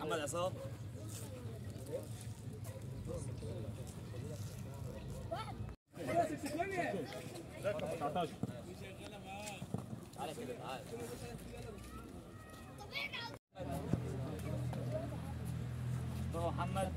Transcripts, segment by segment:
محمد عصام تعالى كده تعالى مصطفى محمد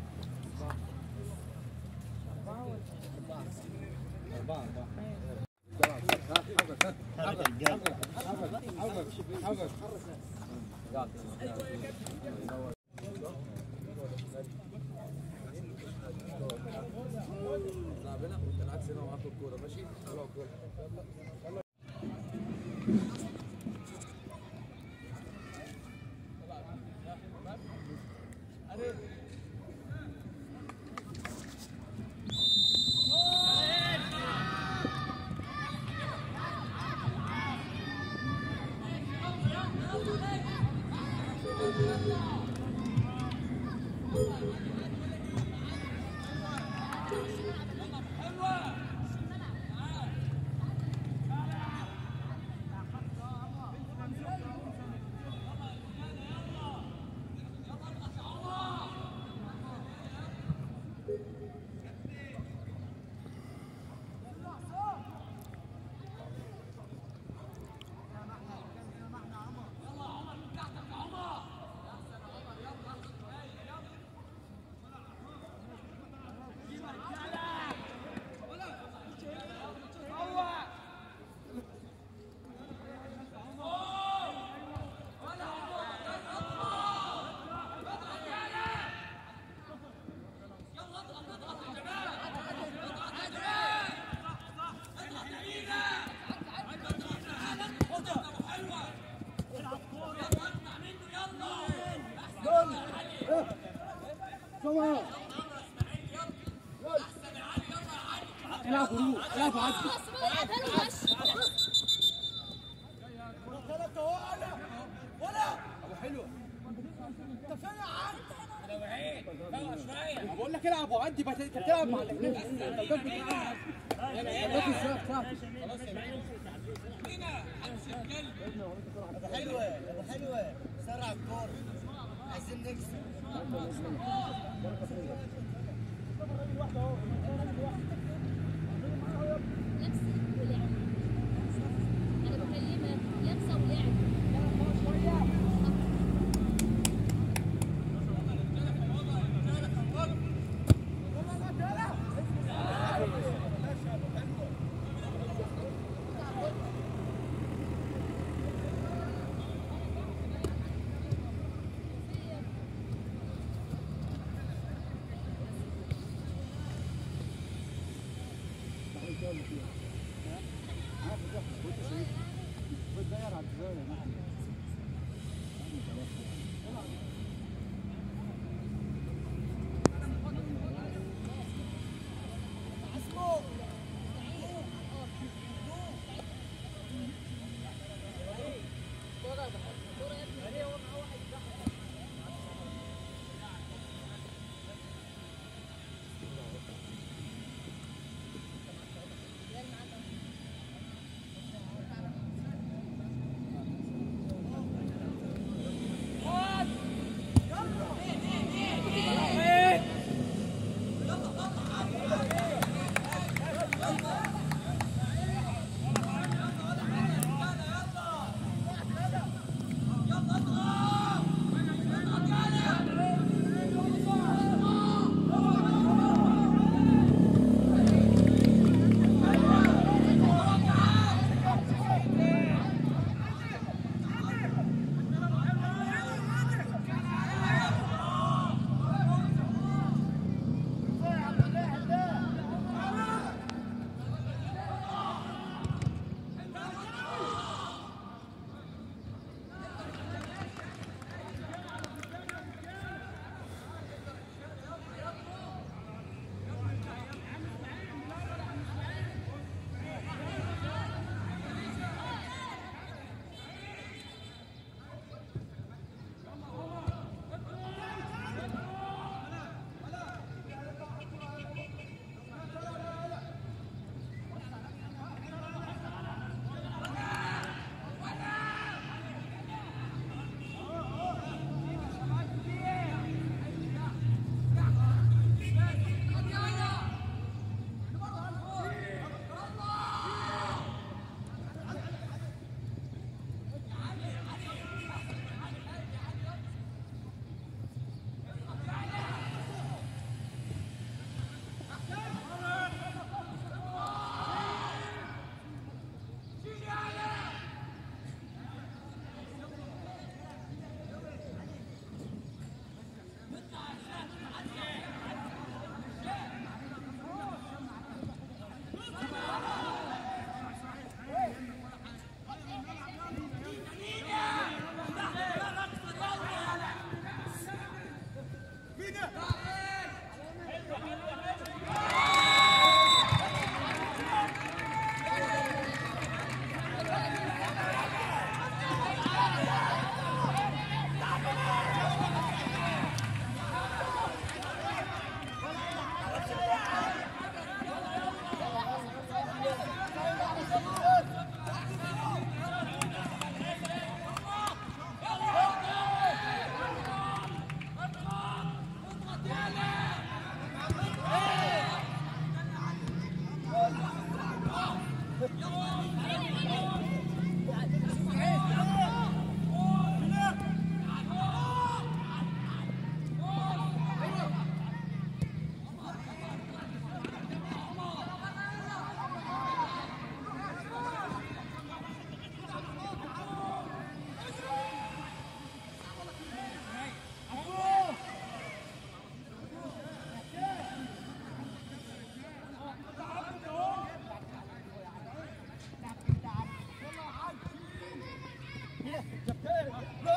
بقول لك العب وعدي بس انت بتلعب مع الاثنين حلوة حلوة سرع الكورة عايزين نكسب انا بكلمك لمسه ولعب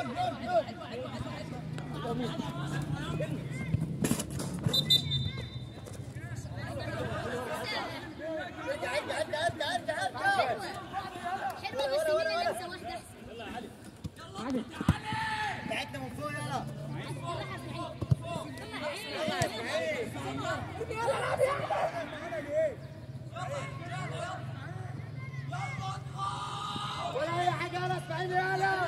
ارجع ارجع ارجع ارجع ارجع ارجع حلوه بس مين اللي لابسه واحده احسن بعدنا من فوق يلا طلعها في العيد طلع عينك ولا اي حاجه يلا اسمعيني يلا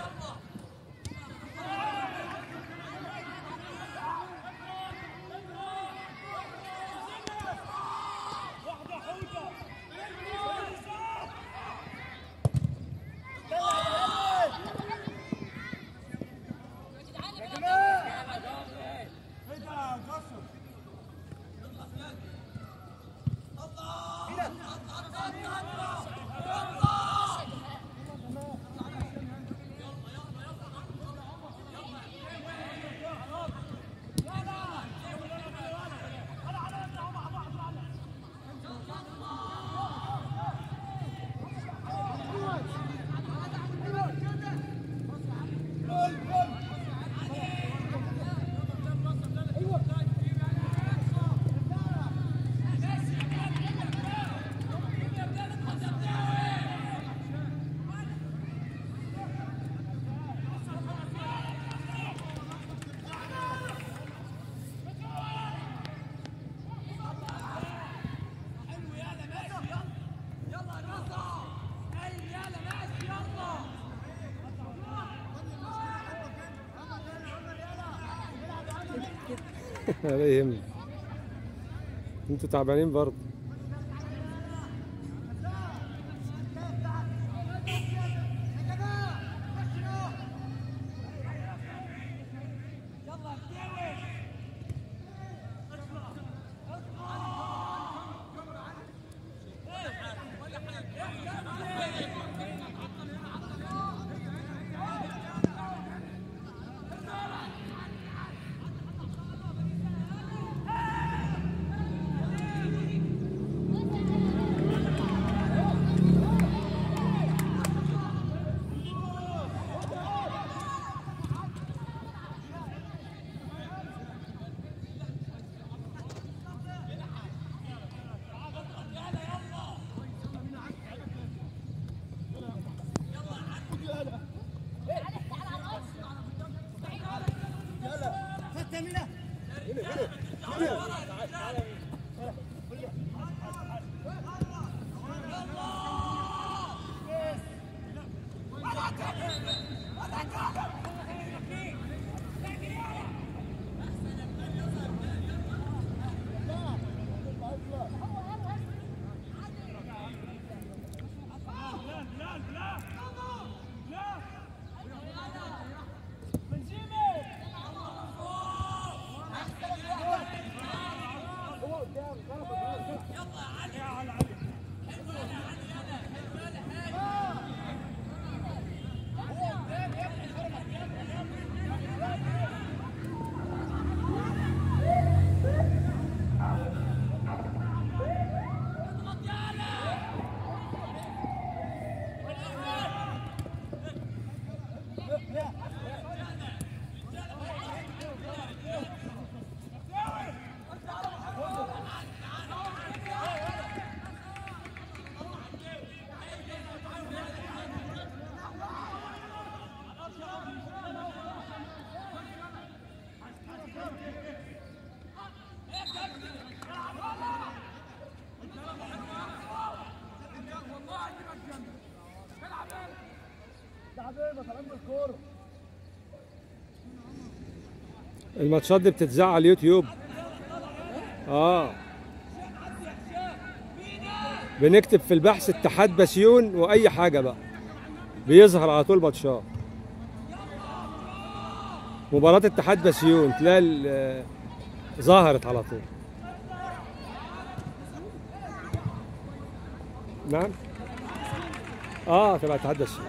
ولا يهمك انتوا تعبانين برضه خدتها منها الماتشات دي بتتذاع على اليوتيوب اه بنكتب في البحث اتحاد بسيون واي حاجه بقى بيظهر على طول ماتشات مباراة اتحاد بسيون تلاقي ال- ظهرت على طول نعم اه تبع اتحاد بسيون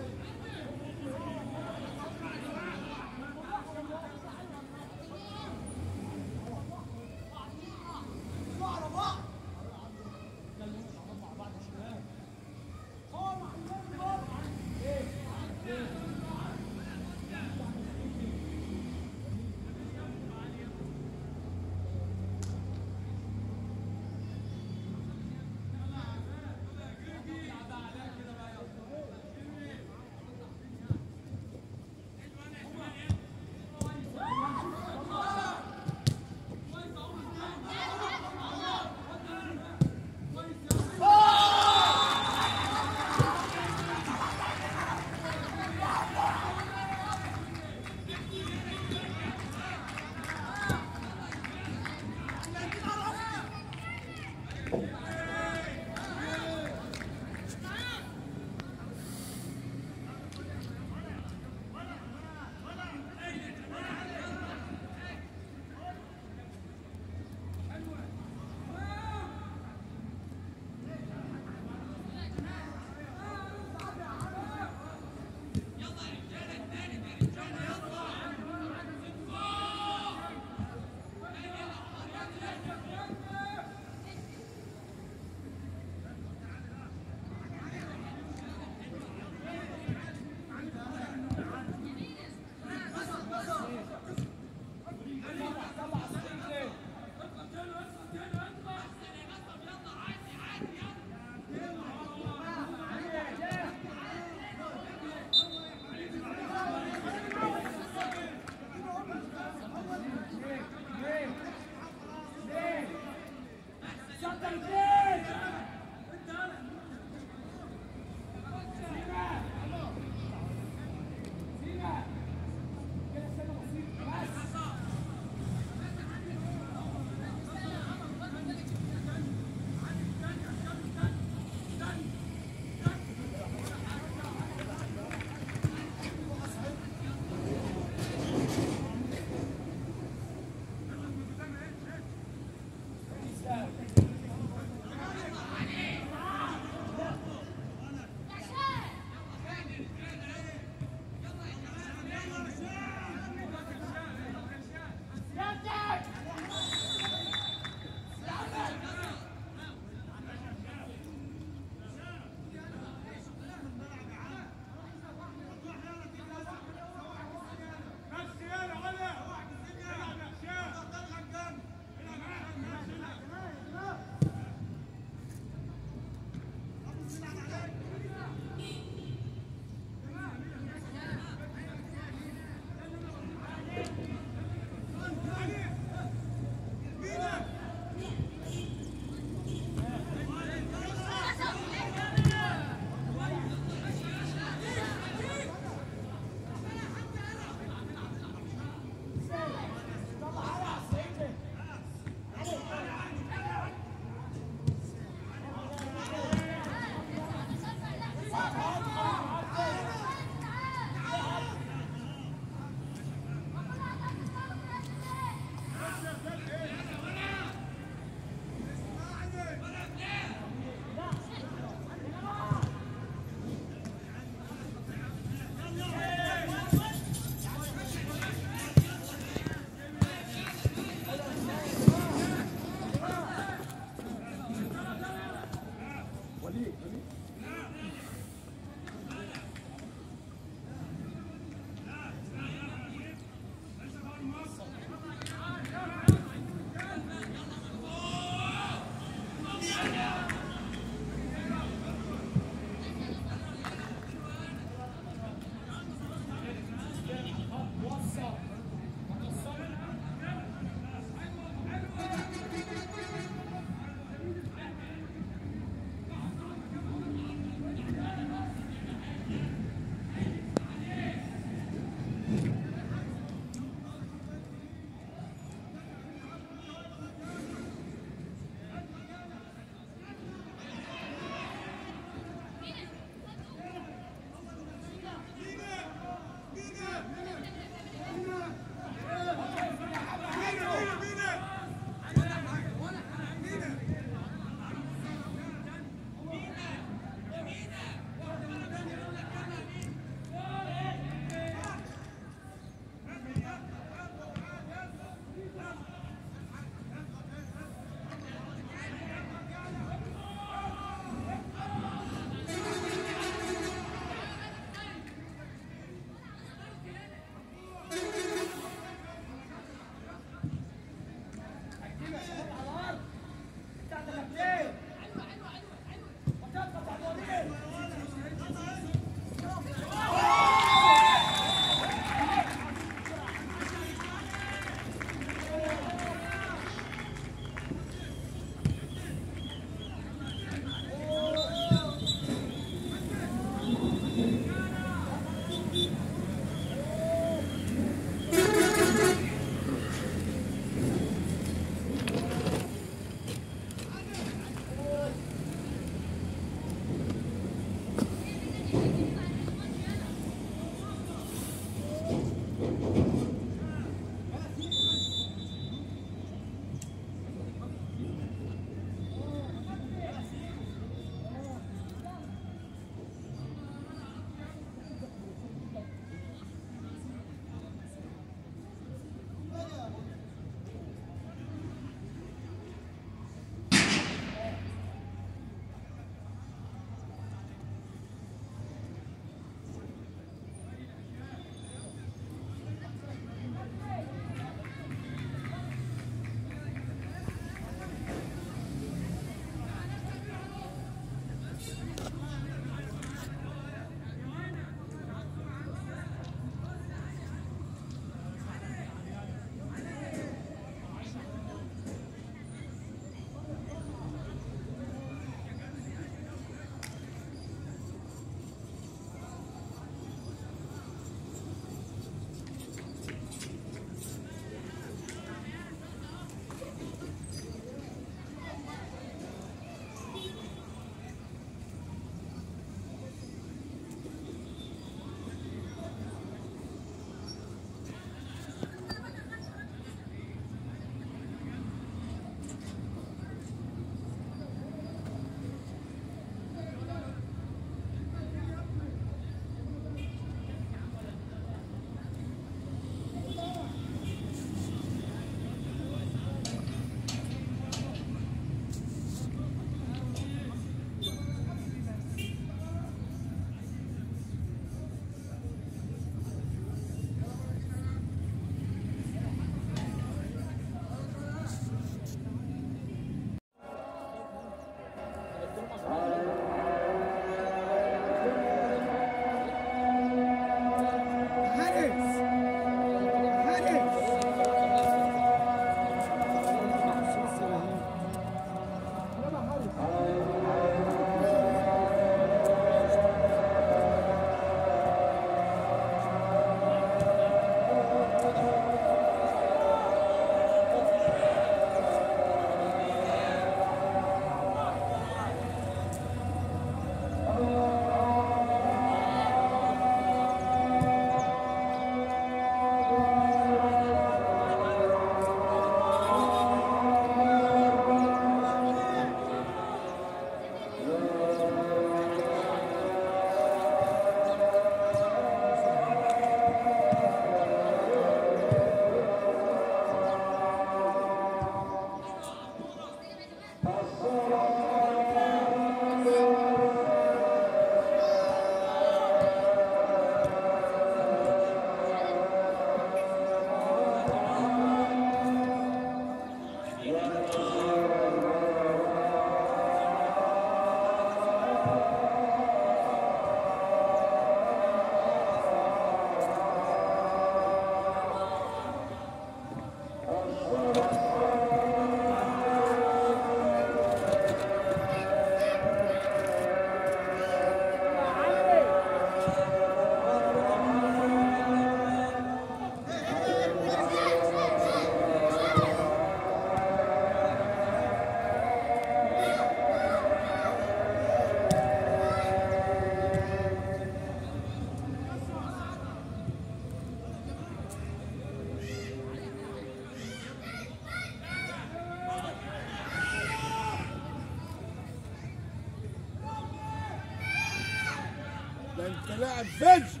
ده انت لاعب فج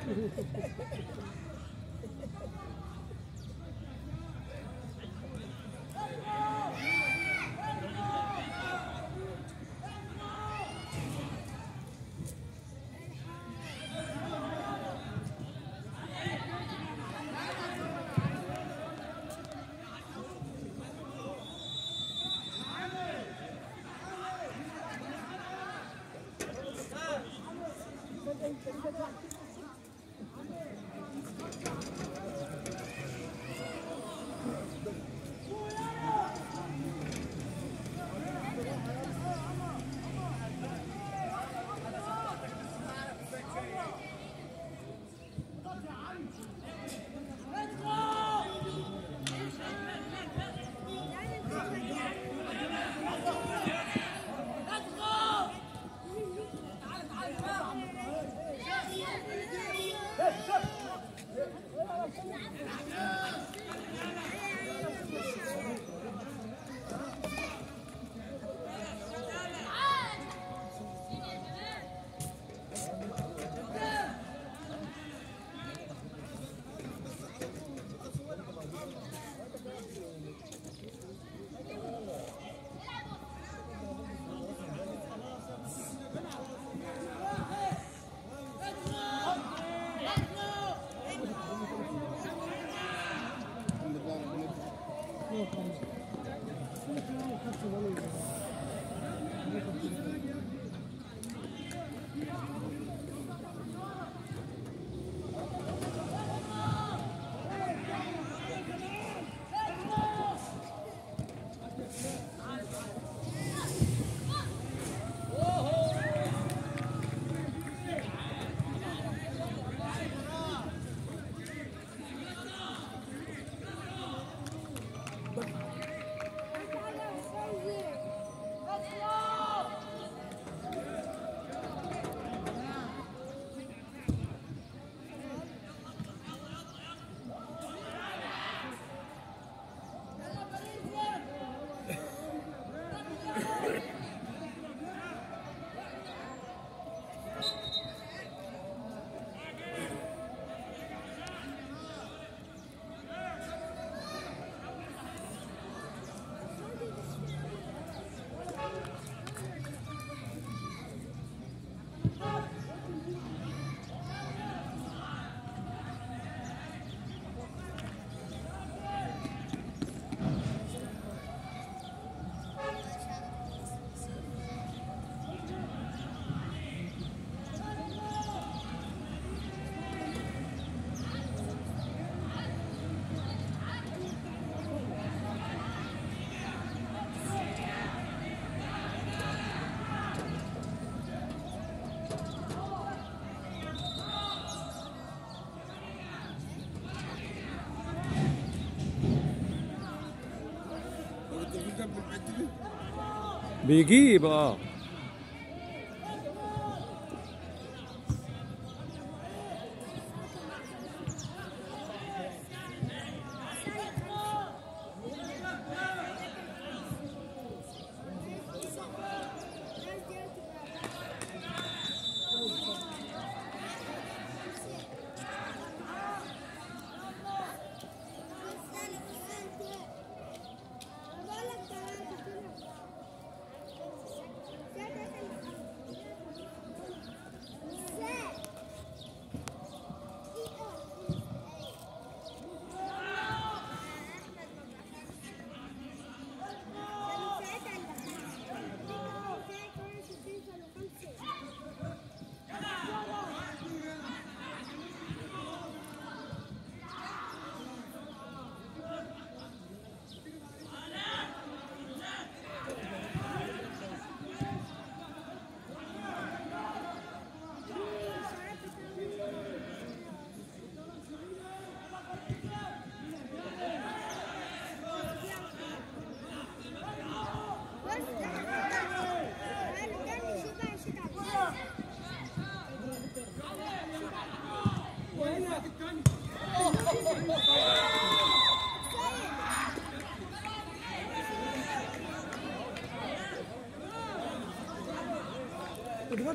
بيجيب اه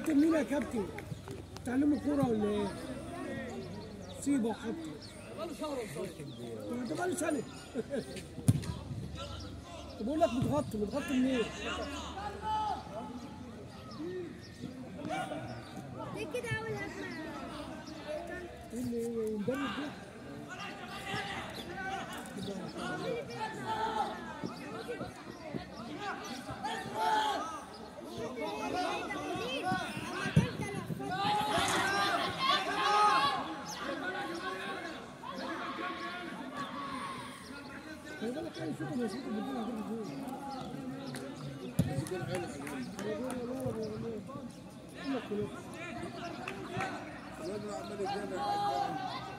كابتن مين يا كابتن؟ تعلموا كورة ولا ايه؟ سيبه وحطه ده بقاله سنة طب بقول لك بتغطي بتغطي منين؟ ليه كده اول هجمه ايه اللي مدرب ده؟ خلي بالك اي شوطه ما يشوطه بالدنيا هتجيب جول يقول لك خلاص. الواد عمال يجري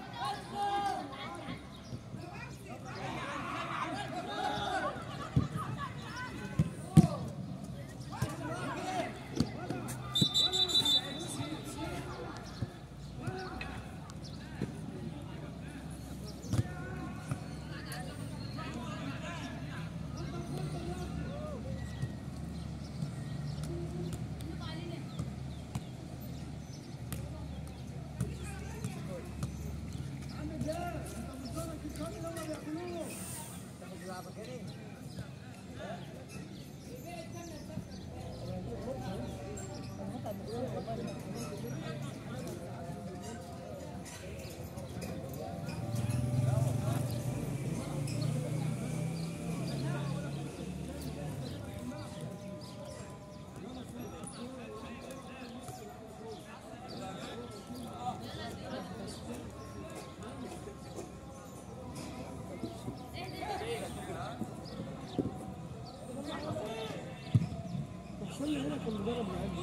حسام هنا كان مدرب معانا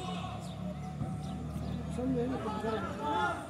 حسام هنا كان مدرب معانا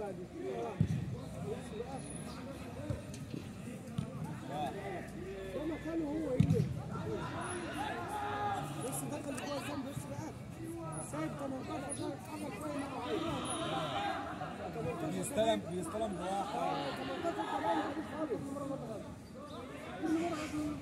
ده مكانه هو ايه بس دخل جوه الجنب بس بقى سايب 18 عشان يتحرك زي ما هو عايز بيستلم بيستلم بواحد 18 كمان عادي خالص كل مره مرة غلط. كل مره غلط.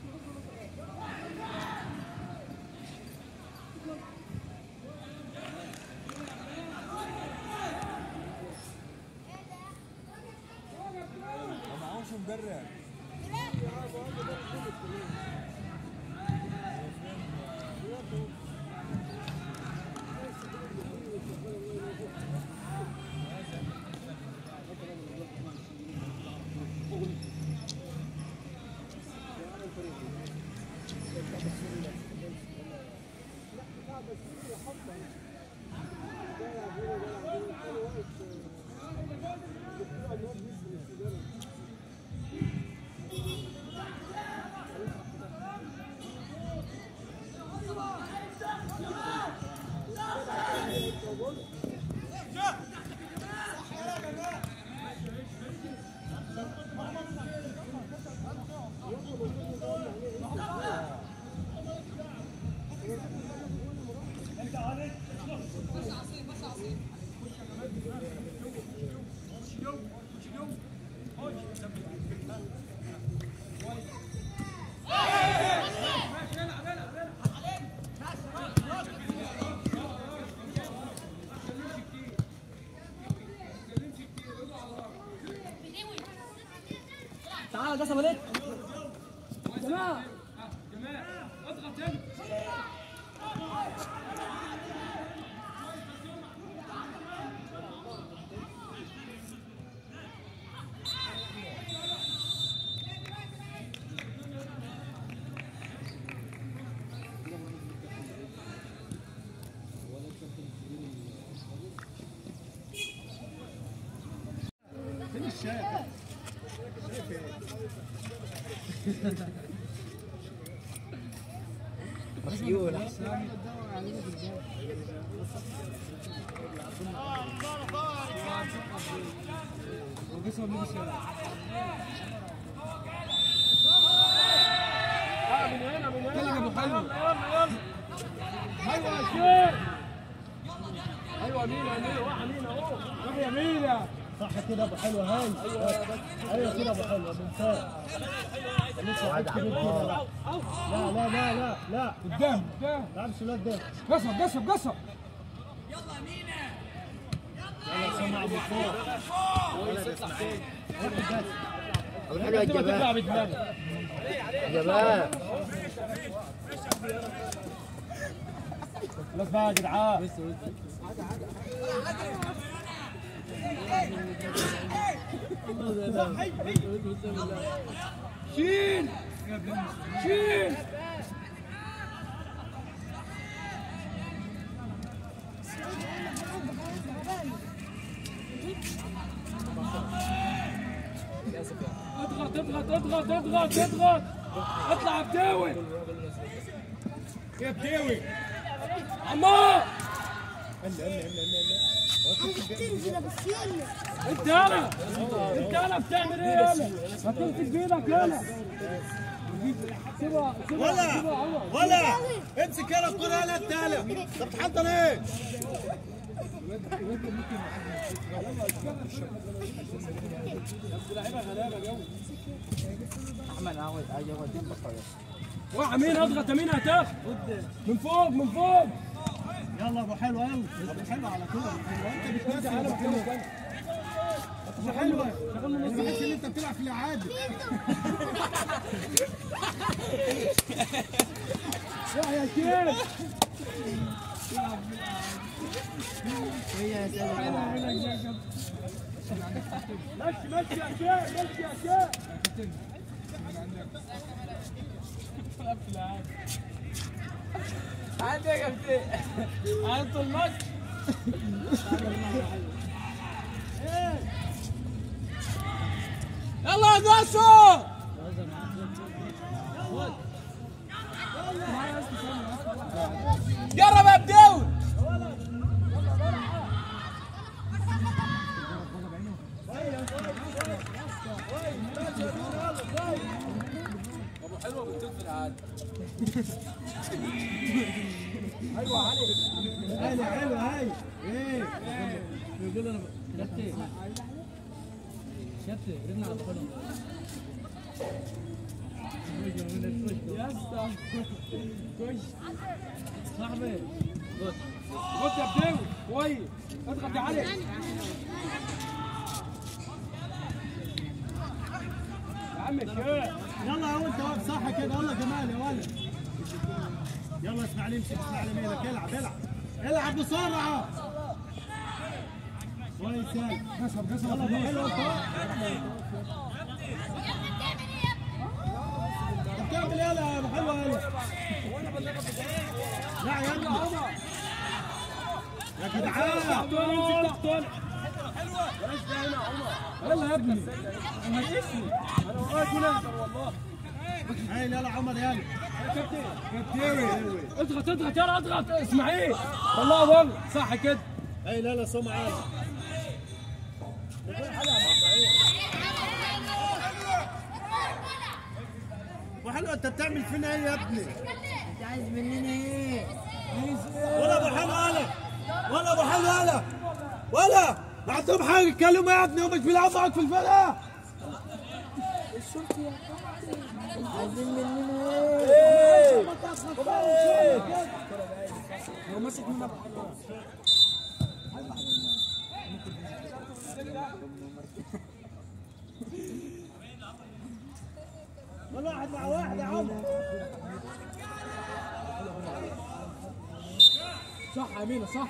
ما معهمش مدرب تعالى ده سبلت جماعه صح كده ابو حلو هاي ايوه كده ابو حلو ممتاز لسه حته كده لا لا لا لا لا قدام قدام لا امشي ولاد ده قصب قصب قصب يلا سمع ابو الكوره ابو حلو الجبال جبال خلاص بقى يا جدعان شيل شيل اضغط اضغط اضغط اضغط اضغط اطلع بداوي يا بداوي عمار تنزل ابو السيولة انت انا انت انا بتعمل ايه يالا ما تمسك بايدك يالا سيبها سيبها سيبها عوض ولا امسك يلا الكوره يلا انت يلا انت بتحضر ايه؟ وقع مين اضغط مين هتاخد من فوق من فوق يلا ابو حلو يلا ابو حلو على طول انت بتنزل ابو حلو ابو حلو انا بحس ان انت بتلعب في الاعاده يا يا شيخ مشي مشي يا شيخ مشي يا شيخ عندك يا كابتن عند الماتش يلا يا جاسو جرب يا بداوي هاي حلوه هاي ايه يقول انا شتي شتي ردنا على الخلق يا اسطى كويس صاحبي خد يا بدوي كويس اضغط يا علي يا عم الشيخ يلا يا ولد واقف صح كده يلا كمان يا ولد يلا اسمع لي امسك اسمع لي ميلك العب العب العب بسرعه كويس يلا قصب قصب يلا حلو انت كمل يلا يا ابو حلوه يلا لا يا ابني يا جدعان يلا يا ابني انا اسمي انا وراك هنا والله هاي يلا عمر يلا اضغط اضغط يلا اضغط اسماعيل والله والله صح كده هاي لا لا سمع يلا وحلو انت بتعمل فينا ايه يا ابني؟ انت عايز مننا ايه؟ ولا ابو حلو قالك ولا ابو حلو قالك ولا ما عندهم حاجه يتكلموا يا ابني ومش بيلعبوا معاك في الفرقه عايزين مننا ايه؟ ولا واحد مع واحد يا عمر صح يا امينه صح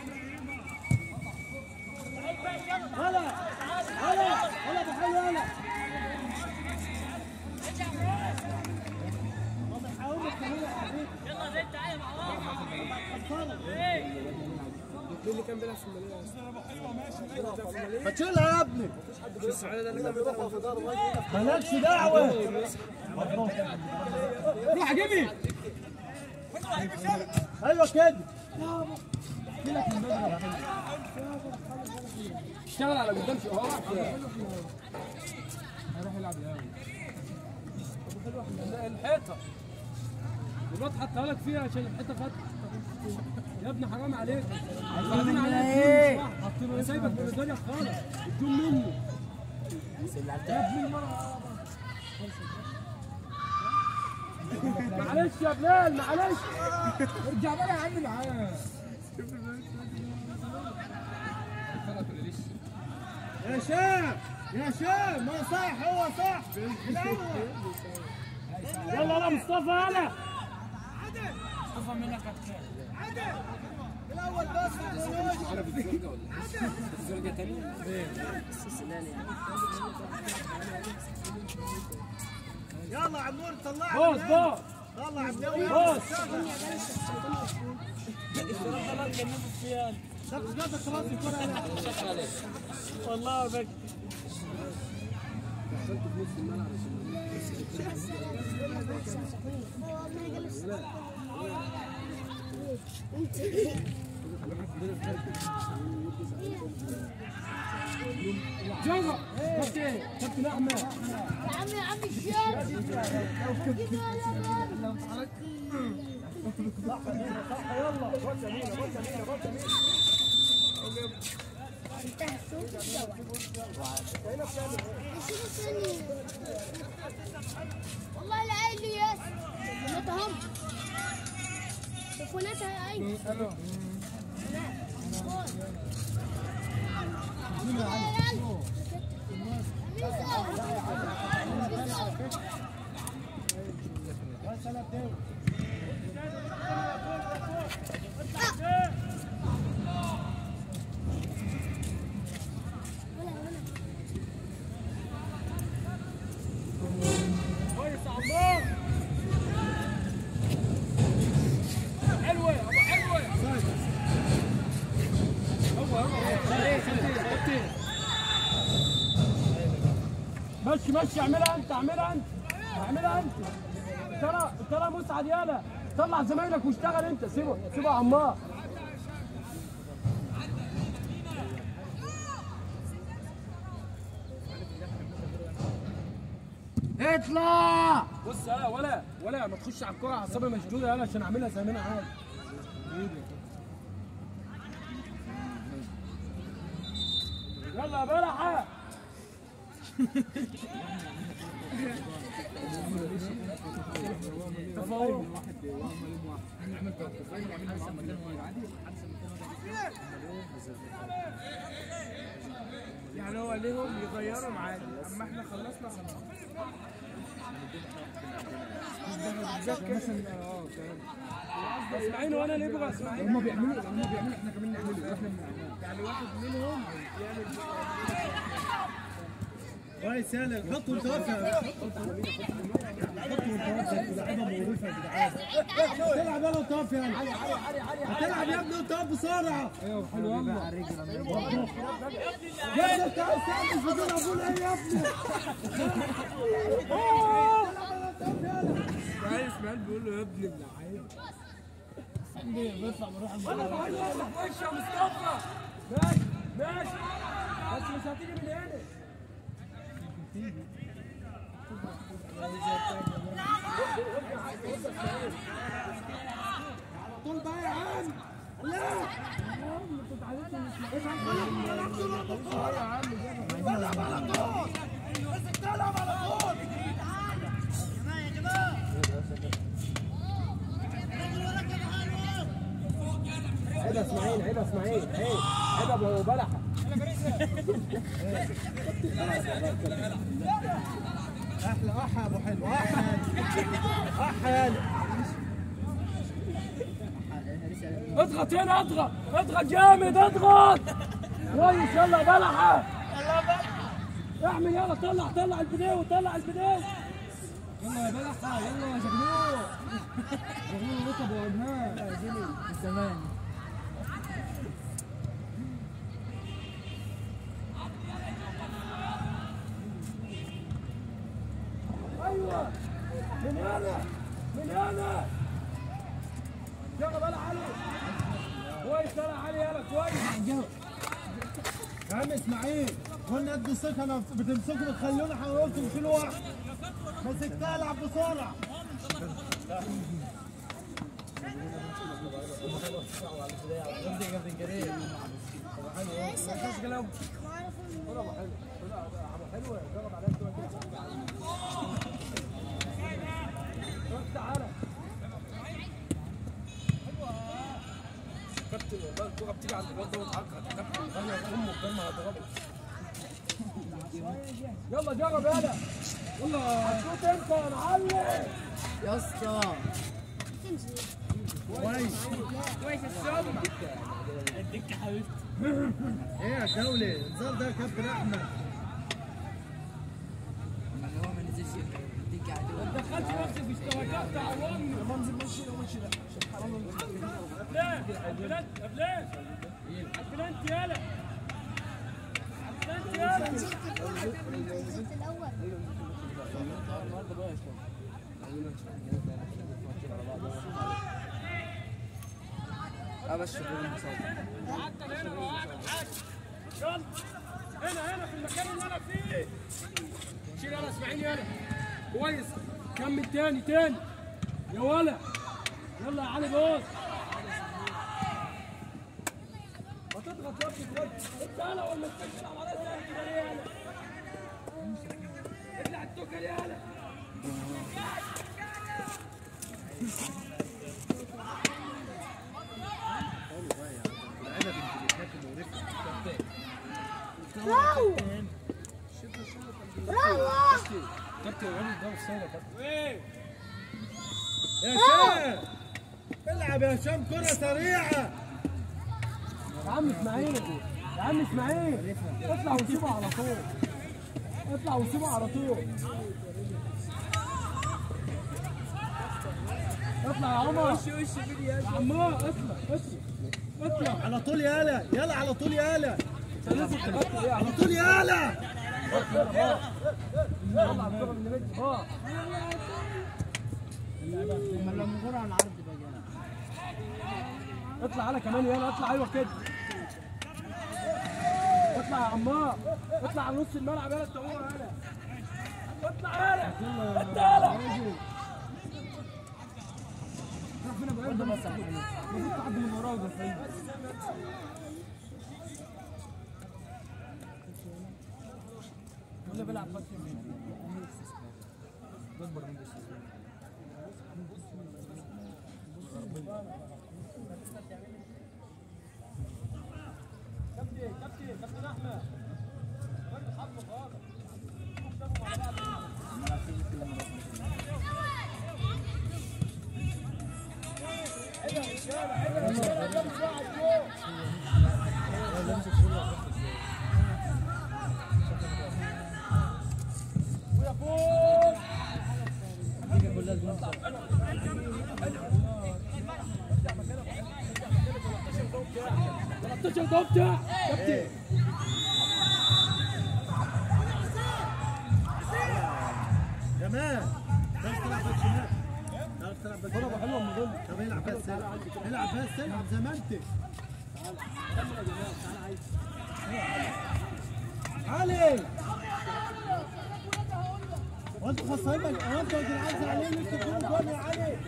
هلا هلا هلا ابو حلو هلا ما تشيلها يا ابني مالكش دعوه روح جيبي ايوه كده اشتغل على قدام شو هو هيروح يلعب الاول الحيطه الواد حطها لك فيها عشان الحيطه فتحت يا ابني حرام عليك بعدين عليك ايه؟ انا سايبك من الدنيا خالص الجون مني يا ابني المرة معلش يا بلال معلش ارجع بقى يا عم معايا يا شام يا شام ما صح هو صح الأول. يلا يلا مصطفى يلا الاول بس يلا عمور طلع بوس بوس طلع عمور بوس طب مش قادر خلاص الكرة هنا. والله بك جرب كابتن كابتن احمد يا عم يا عم الشام والله لا قايل لي ياس تليفوناتها هم تليفوناتها اي كويس يا عمار حلوه يا ابو حلوه هو هو مشي مشي اعملها انت اعملها انت اعملها انت ترى ترى مسعد يالا طلع زمايلك واشتغل انت سيبه سيبه يا عمار اطلع بص يلا ولا ولا ما تخش على الكوره اعصابي مشدوده يلا عشان اعملها زي ما انا عايز يلا يا بلحه تفوق يعني هو ليهم يغيروا عادي اما احنا خلصنا خلاص اسماعيل وانا ليه بقى اسماعيل هم بيعملوا هم بيعملوا احنا كمان نعمله احنا بنعمله يعني واحد منهم يعمل كويس يلا حطوا انت واقفه حطوا انت واقفه لعيبه مقرفه يا جدعان تلعب يلا وانت واقف يلا هتلعب يا ابني وانت واقف بسرعه ايوه حلو يلا يا ابني انت عايز تعمل في دول ابونا ايه يا ابني عايز اسماعيل بيقول له يا ابني اللعيب ولا بقول لك وش يا مصطفى ماشي ماشي بس مش هتيجي من هنا طول بقى يا عم لا عيب يا اسماعيل عيب يا اسماعيل عيب عيب يا ابو بلحه احلى احلى يا ابو حلو احلى احلى اضغط هنا اضغط اضغط جامد اضغط كويس يلا يا بلحه اعمل يلا طلع طلع البدايه طلع البدايه يلا يا بلحة يلا يا زغلول زغلول ركب وجهاه من زمان ايوه من هنا من هنا يلا بلح علي كويس يلا علي يلا كويس يا عم اسماعيل قلنا ادوا ثقه انا بتمسكوا بتخلوني حولتوا كل واحد مسكتها العب بسرعه تعالى كابتن والله الكوره بتيجي عند الواد ده وتعكر كابتن غنى امه الكلمه هضربه يلا جرب يلا يلا هتشوط انت يا معلم يا اسطى كويس كويس السم ايه يا دولي الزار ده يا كابتن احمد اللي هو ما نزلش يديك عدو دخلت نفسي في اشتراكات تعاوني ما نزل ماشي لو ماشي لا لا بلانت بلانت بلانت يلا بلانت يلا نزلت الاول ابشر يلا هنا هنا في المكان اللي انا فيه شيل يلا اسماعيل يلا كويس كمل تاني تاني يا ولا يلا يا علي بص ما تضغط يا ابني كويس انت انا ولا انت بتلعب على سهل كده ليه يالا اطلع التوكل يالا كابتن الراجل ده وصاله يا كابتن يا هشام العب يا هشام كرة سريعة يا عم اسماعيل يا عم اسماعيل اطلع وسيبه على طول اطلع وسيبه على طول اطلع يا عمر وش وش يا عمار اطلع اطلع اطلع على طول يالا يلا على طول يالا انت لازم تغطي ايه على طول يالا طلع الكرة من رجلي اه لما لما نقول عن عرض بقى جانا اطلع على كمان يلا اطلع ايوه كده اطلع يا عمار اطلع على نص الملعب يلا انت هو يلا اطلع هلا انت هلا راح فينا بعيد بس المفروض تعدي من وراه ده الحين ولا بيلعب بس بكبر من ده كابتن كابتن كابتن احمد13 كابتن كابتن كمان تعرف تلعب باك شمال تعرف تلعب باك شمال حلوه من ضمن طب العب بس العب العب بس العب زي ما انت علي وانت خسران بك وانت يا جدعان زعلانين انت تجيبوا جول يا علي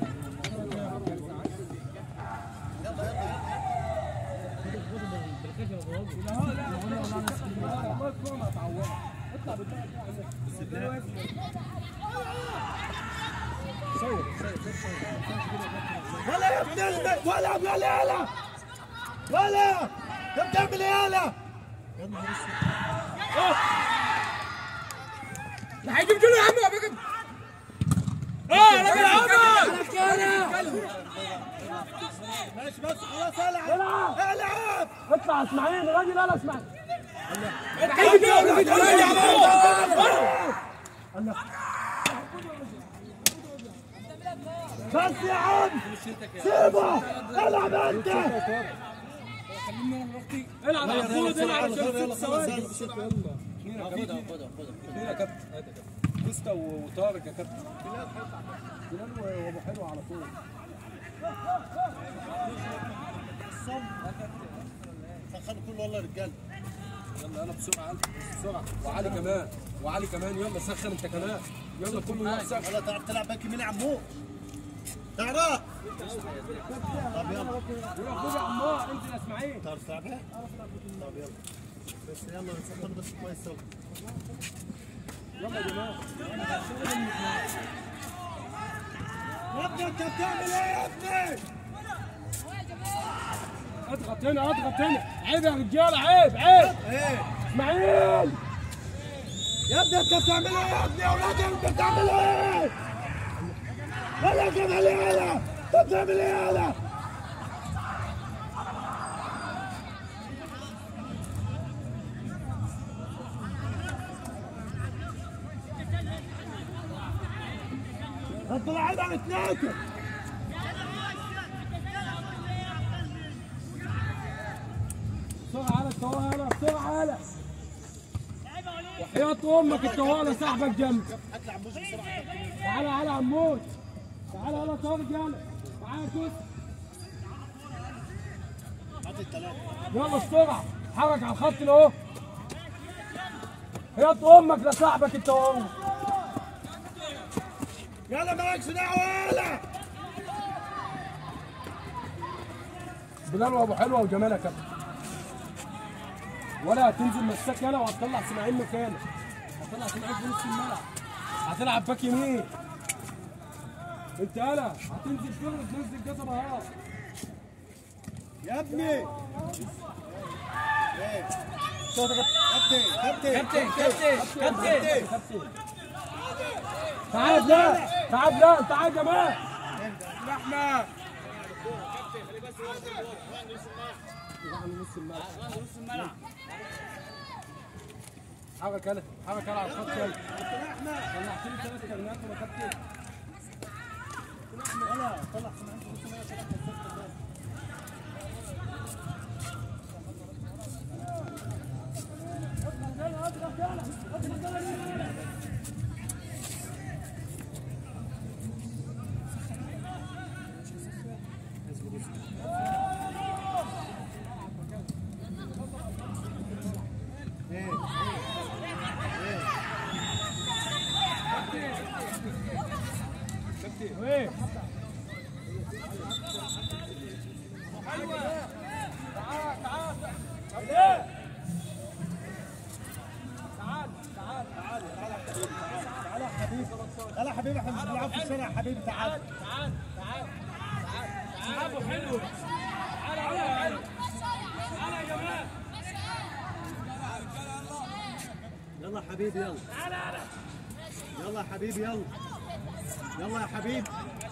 ولا يا ابن البيت ولا ولا يلا ولا انت بتعمل ايه يلا لا هيجيب جول يا عم يا بيجي اه راجل عمر ماشي بس خلاص العب العب اطلع اسماعيل راجل يلا اسماعيل بس يا عم سيبه العب انت العب على الخوض العب عشان ست ثواني يا كابتن هات يا كابتن كوستا وطارق يا كابتن بلال وابو حلو على طول سخنوا كله والله رجاله يلا يلا بسرعه يلا بسرعه وعلي كمان وعلي كمان يلا سخن انت كمان يلا كله يلا سخن ولا تعرف تلعب باك يمين يا عمو تعرف طب يلا خد يا عمار انزل يا اسماعيل تعرف تلعبها؟ طب يلا بس يلا نسخن بس كويس يلا يا ابني انت بتعمل ايه يا ابني؟ اضغط هنا اضغط هنا عيب يا رجاله عيب عيب ايه اسماعيل يا ابني انت بتعمل ايه يا ابني يا ولاد انت بتعمل ايه؟ ولا بتعمل ايه يلا؟ انت بتعمل ايه يلا؟ انت لعيب على اثنين بسرعه على الطوالة بسرعه على وحياة امك الطوالة صاحبك جنبي تعالى على عمود تعالى يلا طارق يلا تعالى كوس يلا بسرعة حرك على الخط اللي اهو حياة امك لصاحبك الطوالة يلا مالكش دعوه يلا بلال وابو حلوه وجمال يا كابتن ولا هتنزل مساك يلا وهتطلع اسماعيل مكانك هتطلع اسماعيل في نص الملعب هتلعب باك يمين انت يلا هتنزل كده وتنزل كذا مهارات يا ابني ايه كابتن كابتن كابتن كابتن تعال لا تعال لا تعال يا جماعه احمد حرك يلا حرك يلا على الخط يلا طلعت لي ثلاث كلمات وما كابتن حبيبي تعال تعال تعال تعال العبوا حلو تعال على حلو تعال يا جماعه يلا يا حبيبي يلا يلا يا حبيبي يلا يلا يا حبيبي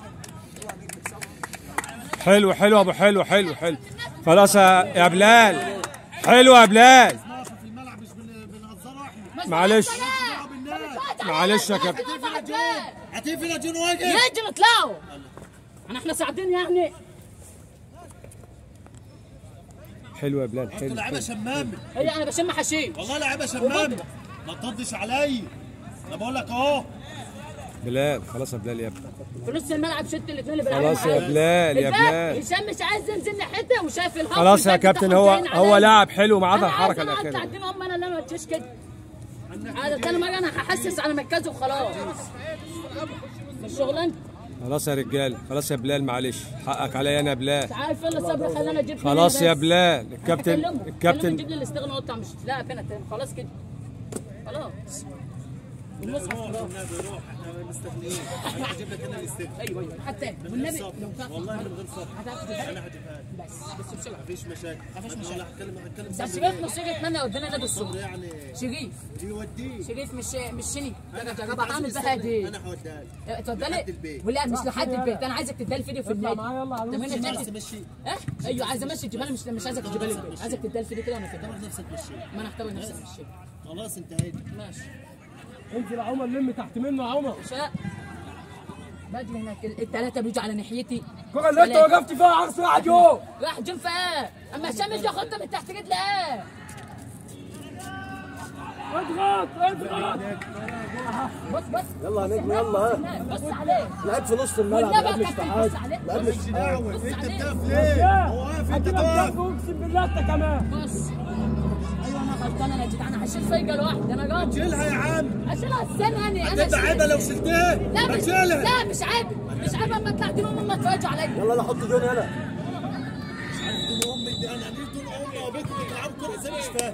حلو حلو ابو حلو حلو حلو خلاص يا يا بلال حلو يا بلال نقف في الملعب مش بن- بنهزروا احنا معلش دعوة بالناس معلش يا كابتن هتقفل يا جون واجب يجي نطلعوا انا احنا ساعدين يعني حلو يا بلال انتوا حلو لعيبه شمام هي انا بشم حشيش والله لعيبه شمام ما تردش عليا انا بقول لك اهو بلال خلاص يا بلال يا ابني في نص الملعب شت الاثنين اللي بيلعبوا خلاص يا معايا. بلال يا الباك بلال هشام مش عايز ينزل ناحيته وشايف الهجوم خلاص يا الباك كابتن بتاعهم هو جايين هو عليا. لاعب حلو ما عدا انا عايز الحركه انا الاخيره اطلع هم انا اللي انا ما قلتش كده هذا تاني مره انا هحسس على مركزه وخلاص مش شغلانتي خلاص يا رجال خلاص يا بلال معلش حقك عليا انا يا بلال مش عارف ايه اللي صبري خلاني اجيب خلاص فيني يا بس. بلال الكابتن أكلمه. أكلمه الكابتن يجيب لي الاستغنى وقطع مش لا فين تاني خلاص كده خلاص المصحف خلاص روح احنا مستغنيين انا هجيب لك انا الاستغنى ايوه ايوه حتى والنبي لو تعرف والله من غير صبر هتعرف انا تدري هجيبها لك بس بس بسرعه مفيش مشاكل مفيش مشاكل هتكلم هتكلم بس صبر شريف مش شريف منى ودينا نادي الصبح يعني شريف يوديه شريف مش مش شني يا جدع عامل بها دي انا هوديها لك اتفضلي لحد البيت. ولا مش لحد البيت انا عايزك تديها الفيديو في النادي معايا يلا على طب هنا خلاص هناك تمشي اه ايوه عايز امشي تجيبها لي مش مش عايزك تجيبها لي البيت عايزك تديها الفيديو كده وانا كده اعتبر نفسك مشي ما انا اختبر نفسي مش شيء خلاص انتهيت ماشي انزل يا عمر لم تحت منه يا عمر شاء باجي هناك الثلاثه بيجوا على ناحيتي الكره اللي انت وقفت فيها عكس واحد يو راح جنب ايه اما هشام يجي ياخدها من تحت رجلي ايه اضغط اضغط بص بص يلا يا نجم يلا ها بص عليه لعب في نص الملعب والنبي لعب يا مش كابتن تعاد بص عليه لعب مش تعاد بص انت عليه بتقف ليه؟ هو واقف انت هجيبك تقف ضرب اقسم بالله انت كمان بص ايوه انا غلطان انا يا جدعان انا هشيل سيجا لوحدي انا راجل شيلها يا عم اشيلها السنه انا انا هتبقى عيبه لو شلتها لا مش هتشيلها لا مش عيب مش عيب اما طلعت لهم هم اتفرجوا عليا يلا لا حط جون هنا طول امي دي انا ليه طول امي وبيتي بتلعبوا كوره ازاي مش فاهم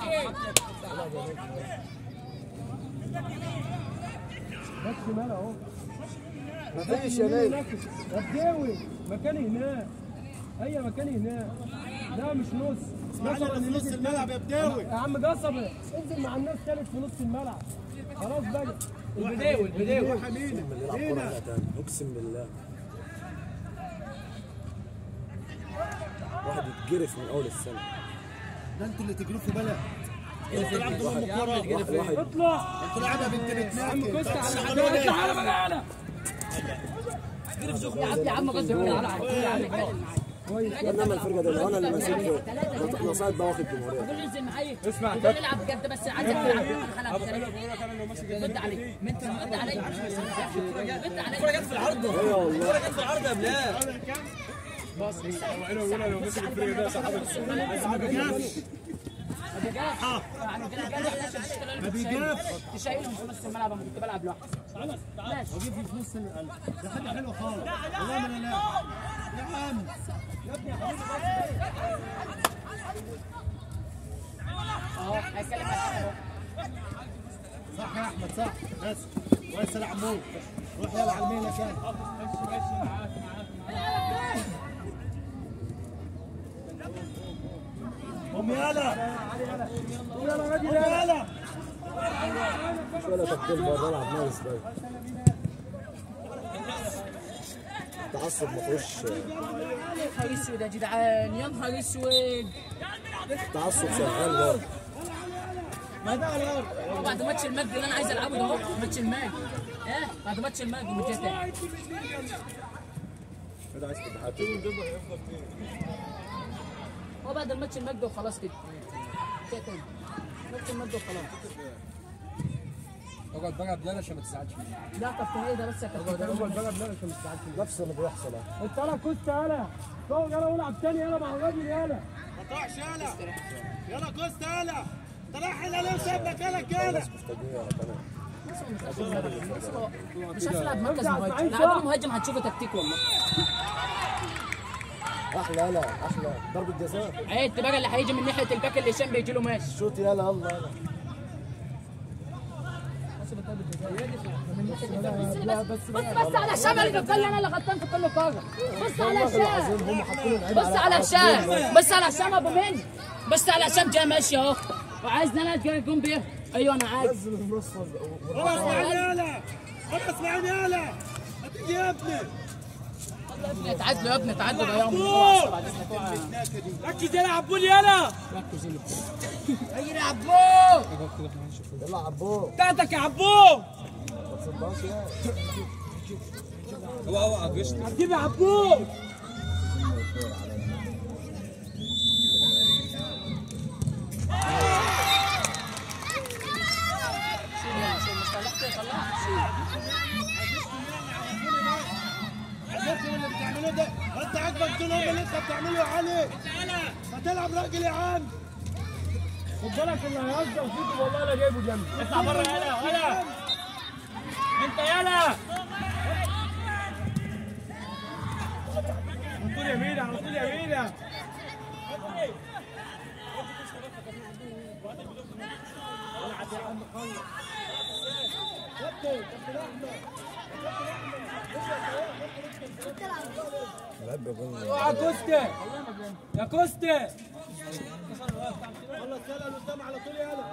بس شمال اهو مفيش يا نجم يا بداوي مكاني هناك اي مكاني هناك لا مش نص اسمعني انا في نص الملعب يا بداوي يا عم قصبة انزل مع الناس ثالث في نص الملعب خلاص بقى البداوي البداوي روح يمين يلعب كوره هنا تاني اقسم بالله واحد يتجرف من اول السنه ده انتوا اللي تجرفوا بلد اللي بتلعبوا طول امي كوره واحد واحد اطلع انتوا لعبه بنت عم بتناكل كوستا على شغلونا اطلع ليه؟ على مجالة يا عم يا عم غصب على انما الفرقه دي لو انا اللي ماسك انا صاعد بقى واخد جمهوريه قول لي انزل معايا اسمع قول العب بجد بس عايزك تلعب خلاص رد علي انت رد علي رد علي في العرض ايوه والله ما بيجافش تشيلهم في نص الملعب انا كنت بلعب لوحدي ماشي وجيب لي في نص القلب ده حاجه حلوه خالص والله ما انا لا يا عم اهو هيتكلم معاك صح يا احمد صح بس كويس يا عمو روح يلا على الميلة كان قوم يلا قوم يلا مش ولا تبديل بره العب ناقص بقى تعصب ما فيهوش يا نهار اسود يا جدعان يا نهار اسود تعصب شغال برضه بعد ماتش المجد اللي انا عايز العبه ده اهو ماتش المجد ايه بعد ماتش المجد مش تاني كده عايز تبقى حاجه هو بعد الماتش المجد وخلاص كده كده تاني ماتش المجد وخلاص اقعد بقى بلال عشان ما تزعلش مني لا كابتن ايه ده بس يا كابتن اول بقى بلاد عشان ما تزعلش نفس اللي بيحصل اهو انت انا كنت يلا فوق يلا والعب تاني يلا مع الراجل يلا ما تقعش يلا يلا كوست يلا طلع لي ليه سابك يلا كده مش عارف العب مركز مهاجم لعبوا مهاجم هتشوفوا تكتيك والله احلى يلا احلى ضربه جزاء عيد بقى اللي هيجي من ناحيه الباك اللي هشام بيجي له ماشي شوت يلا يلا يلا بص بس على هشام اللي بيقول لي انا اللي غلطان في كل كوره بص على هشام بص على هشام بص على هشام ابو مني بص على هشام جاي ماشي اهو وعايز انا جاي جون بيه ايوه انا عايز خلاص اسمعني يالا خلاص اسمعني يالا هتيجي يا ابني تعادلوا يا ابني تعادلوا يا يوم ركز يلا عبود يلا اي يا عبو يلا عبود بتاعتك يا عبود هو هو غشت هتجيب يا عبود عرفت اللي بتعمله ده انت عاجبك دول هم اللي انت بتعمله يا علي ما تلعب راجل يا عم خد بالك اللي هيهزر فيك والله انا جايبه جنبي اطلع بره يلا يلا انت يلا على طول يمين على طول يمين يا كوستي يا كوستي والله سلام قدام على طول يلا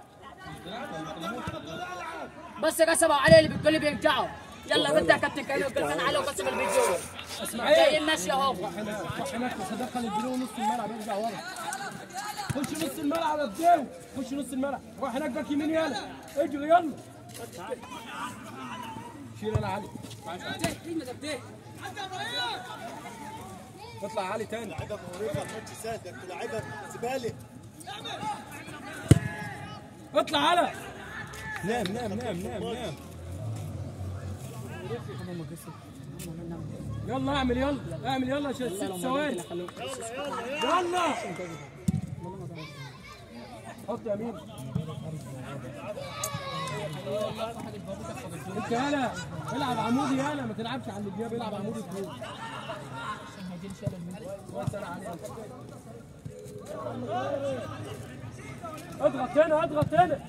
بس يا قسم علي اللي بتقول لي بيرجعوا يلا بنت يا كابتن كريم وكلمان علي وقسم اللي بيجوا جايين ماشي اهو روح هناك بس دخل الجنيه ونص الملعب ارجع ورا خش نص الملعب يا بداوي خش نص الملعب روح هناك باك يمين يلا اجري يلا شيل انا علي اطلع علي تاني اطلع على نام نام نام نام نام يلا اعمل يلا اعمل يلا عشان ست ثواني يلا حط يمين انت يلا العب عمودي يلا ما تلعبش على اللي جناب العب عمودي فوق كويس انا عليك. اضغط هنا اضغط هنا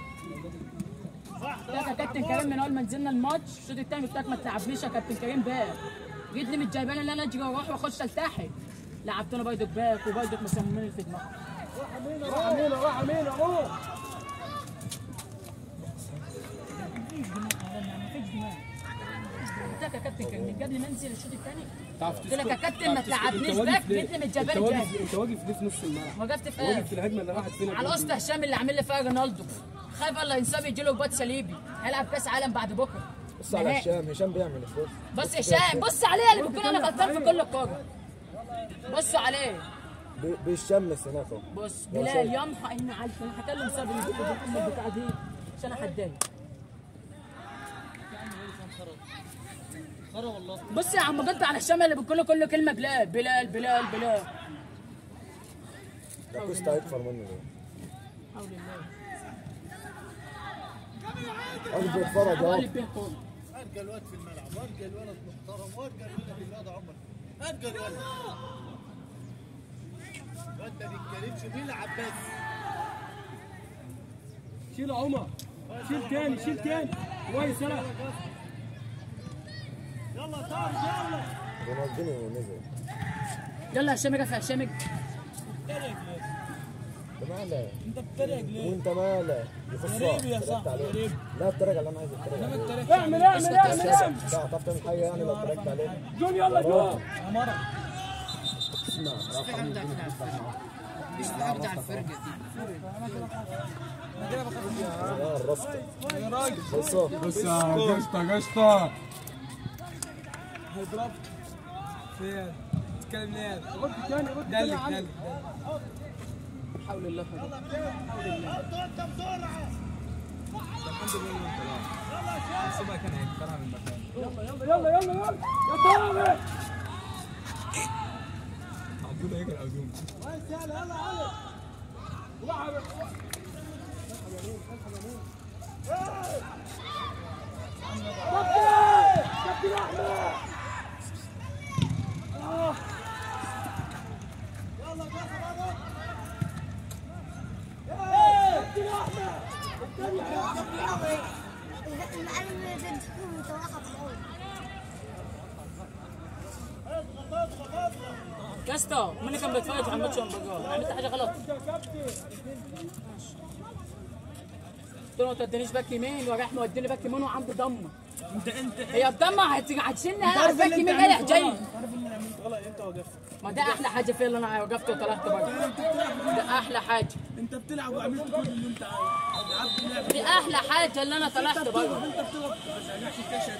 يا كابتن كريم من اول ما نزلنا الماتش الشوط الثاني قلت لك ما تلعبنيش يا كابتن كريم باك جيت لي متجايباني ان انا اجري واروح واخش التحت لعبتنا بايدك باك وبايدك مصممين في دماغك روح يمين روح يمين روح قلت لك يا كابتن كريم قبل ما انزل الشوط الثاني تعرف قلت لك يا كابتن ما تلعبنيش باك جيت لي انت متجايباني واقف جاي انت واقف ليه في نص الملعب وقفت في واقف ايه في الهجمه اللي راحت فين على وسط هشام اللي عامل لي فيها رونالدو خايف الله ينساب يجي له رباط صليبي هيلعب كاس عالم بعد بكره بص على نهائي. هشام هشام بيعمل فلوس بص هشام بص عليه اللي بيكون انا غلطان في كل الكوره بصوا عليه بي- بيشمس هناك اهو بص بلال يمحى انه عارف انا هكلم سابي اللي بيقول الام البتاع دي عشان احداني بص يا عم قلت على الشمال اللي بيقول له كل كلمه بلال بلال بلال بلال ده كوستا هيكفر منه ده حول الله قلبي بيتفرج اهو قلب به كوره ارجى الواد في الملعب وارجى الولد محترم وارجى الولد بالله عمر ارجى الولد الواد ما بيتكلمش بيلعب بس شيل يا عمر شيل تاني شيل تاني كويس يلا رونالدينيو نزل يلا يا هشام اجي يا هشام اجي. انت مالك انت بتتريق ليه؟ وانت مالك غريب يا صاحبي لا اتريق اللي انا عايز اتريق عليه اعمل اعمل اعمل اعمل لا هتعرف تعمل حاجه يعني لو اتريقت عليه جون يلا جون مش بتاع بتاع الفرقه دي اه الرصد يا راجل بص بس يا قشطه قشطه هيضرب فين تتكلم ليه رد تاني رد تاني دلك حول الله يلا يلا يلا يلا يا طارق عبدونا هيك العزوم يا اسطى مين كان بيتفرج على الماتش وانا بجاوب عملت حاجه غلط قلت له ما تدينيش باك يمين وراح موديني باك يمين وعنده ضمه انت انت هي الضمه هت- هتشيلني انا على باك يمين رايح جاي عارف ان انا عملت غلط انت وقفت ما ده احلى حاجه فيا اللي انا وقفت وطلعت بره ده احلى حاجه انت بتلعب وعملت كل اللي انت عايزه لعبت اللعبه دي احلى حاجه اللي انا طلعت بره انت بتلعب بس عشان تكشف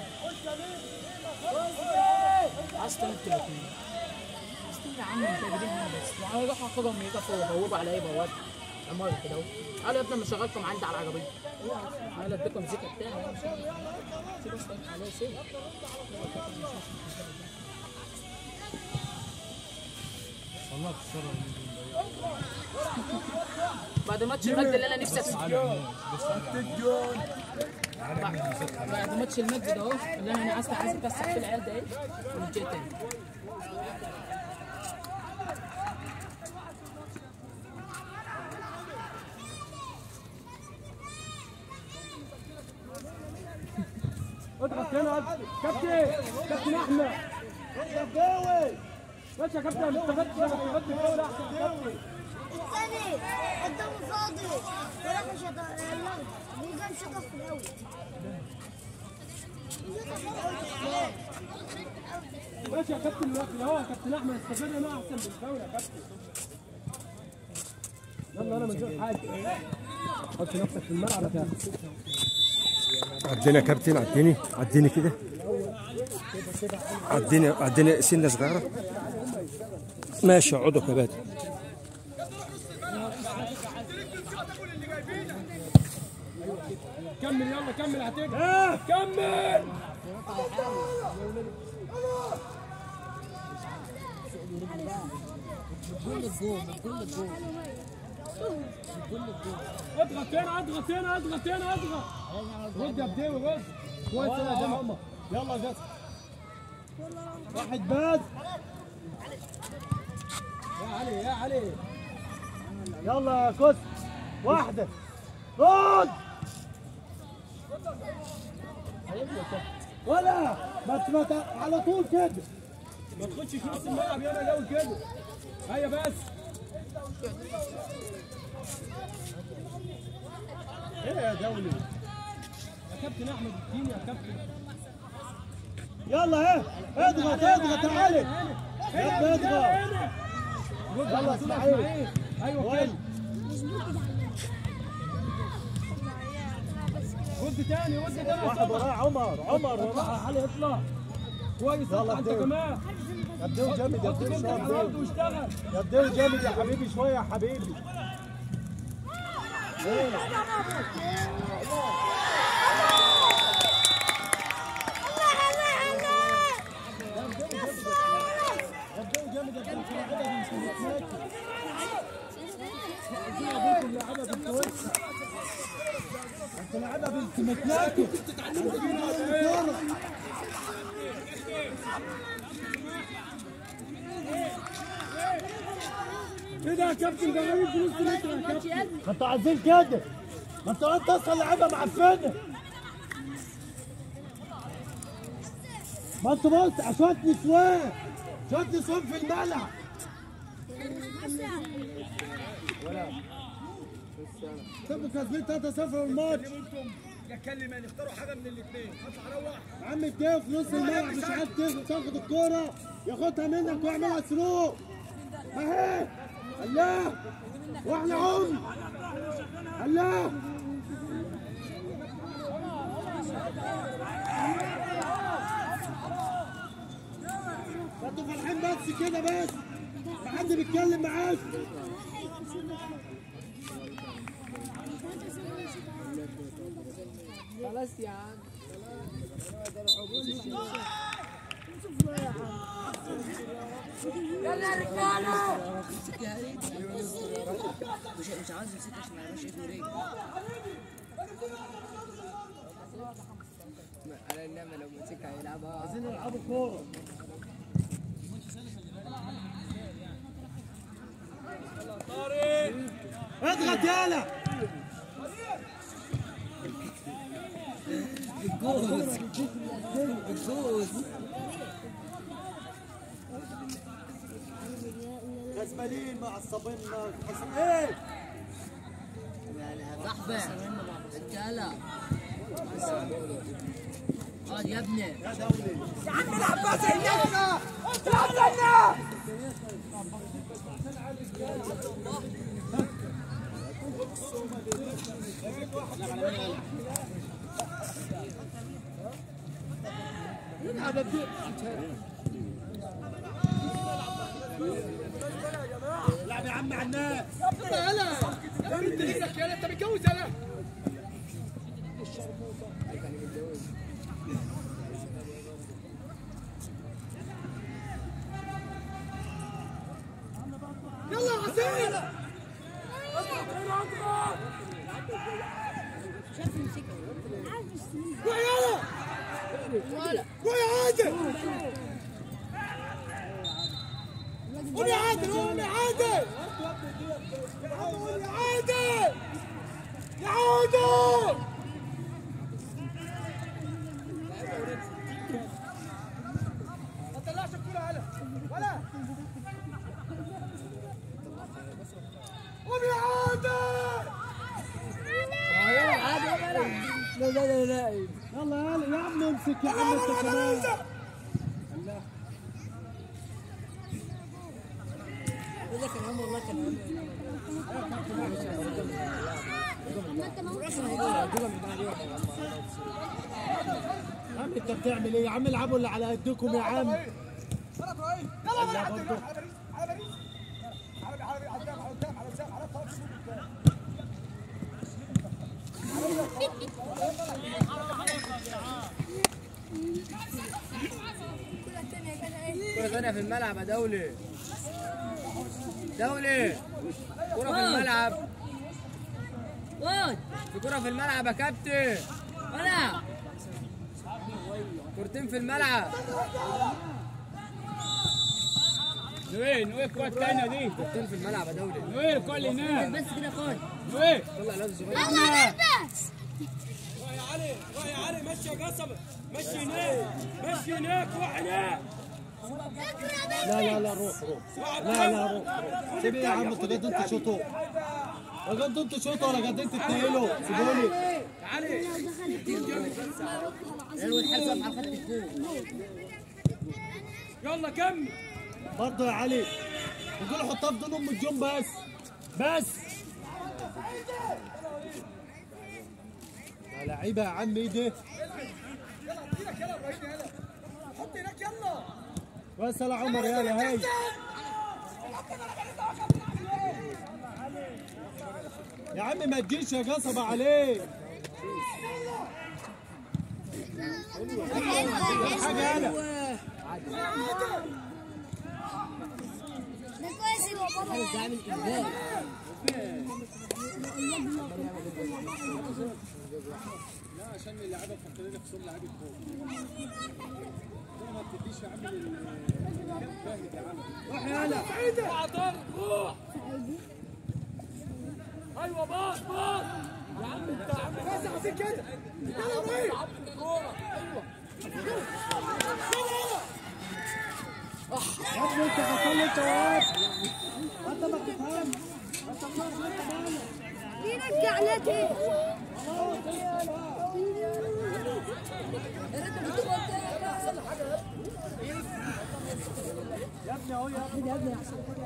اصلا انت الاثنين اصلا يا عم انت جايبين هنا بس انا اروح اخدهم يقفوا يبوبوا على ايه بواب عمار كده اهو قالوا يا ابني مش شغلكم عندي على العربيه قال اديكم زيكا بتاعي سيب استنى عليه سيب بعد ماتش المجد اللي انا نفسي اكسب بعد ماتش المجد ده اهو اللي انا عايز عايز اتفسح في العيال ده ايه ونجي تاني اضغط هنا اضغط. كابتن كابتن احمد ماشي يا كابتن ما استفدتش انا استفدت الجول احسن كابتن الثاني قدامه فاضي وراح شطر يلا بيجي شطر في الاول ماشي يا كابتن الوقت اهو يا كابتن احمد استفدنا معاه احسن بالفاول يا كابتن يلا انا من حاجه حط نفسك في الملعب يا كابتن عدينا يا كابتن عديني عديني كده عديني عديني سنه صغيره ماشي اقعدوا يا كباتن كمل يلا كمل هتجري كمل اضغط هنا اضغط هنا اضغط هنا اضغط رد يا بديوي رد كويس يا جماعه يلا جس واحد بس يا علي يا علي يلا يا كوس واحده رد ولا بس ما ت- على طول كده ما تخش في نص الملعب يلا الاول كده هيا بس ايه يا دولي يا كابتن احمد اديني يا كابتن يلا ايه اضغط اضغط يا علي يا ابني اضغط يلا اسماعيل ايوه كده رد تاني رد تاني واحد وراه عمر عمر وراه علي اطلع كويس اطلع انت كمان يا بديو جامد يا بديو شويه واشتغل يا بديو جامد يا حبيبي شويه يا حبيبي يا بديو جامد يا بديو شويه لعبها بنت وسع انت لعبها بنت متلاكم ايه ده يا كابتن ده غريب في نص متر يا كابتن ما انتوا عايزين كده ما انتوا انت اصلا لعبها معفنه ما انتوا بص عشان نسوان شويه نسوان في الملعب تبقوا كاسبين 3-0 الماتش كلمة اختاروا حاجة من الاثنين اطلع روح يا عم الدقيقة في نص الملعب مش عارف تاخد تاخد الكورة ياخدها منك ويعملها سلوك اهي الله واحنا عم الله انتوا فرحين بس كده بس ما حد بيتكلم معاك خلاص يا عم مش مش عاوز يمسك عشان ما يبقاش ايده ورجل على النعمة لو مسكها هيلعبها عايزين يلعبوا كورة اضغط يالا الجوز الجوز كسبانين معصبين حس- ايه صاحبي رجاله اقعد يا ابني لعب يا عم عناء يلا يلا انت ايدك يلا انت متجوز يلا يلا يا غسيل روح يلا روح يا عادل قول يا عادل قول يا عادل قول يا عادل يا عادل ما تطلعش الكورة على ولا قول يا عادل لا لا لا لا يلا يلا يا عم امسك يا عم انت كمان يا عم انت بتعمل ايه يا عم العبوا اللي على قدكم يا عم يلا برضه كرة ثانية في الملعب يا دولي دولي كرة في الملعب واد في كرة في الملعب يا كابتن ولا كورتين في الملعب وين وين الكرة الثانية دي؟ كورتين في الملعب يا دولي وين الكرة اللي هناك؟ بس كده خد وين؟ طلع الواد الصغير يلا نلبس روح يا علي روح يا علي مشي يا قصبة مشي هناك مشي هناك روح هناك لا لا لا روح روح لا لا روح روح سيبي يا عم انتوا قاعدين تشوطوا لا قاعدين تشوطوا ولا قاعدين تتنقلوا سيبوني الواد حارس واقف على خط الجول يلا كمل برضه يا علي ودول حطها في دول ام الجون بس بس يا لعيبه يا عم ايه ده حط هناك يلا بس يا عمر يلا هاي يا عم ما تجيش يا قصبة عليك حاجة يلا ده كويس يبقى بابا عامل ازاي روح يلا روح طارق روح ايوه باص باص يا عم انت يا عم بس عايزين كده يلا ابراهيم يا ابني انت حصل لي انت واقف انت ما تفهم مين الجعلتي يا ابني اهو يا ابني يا ابني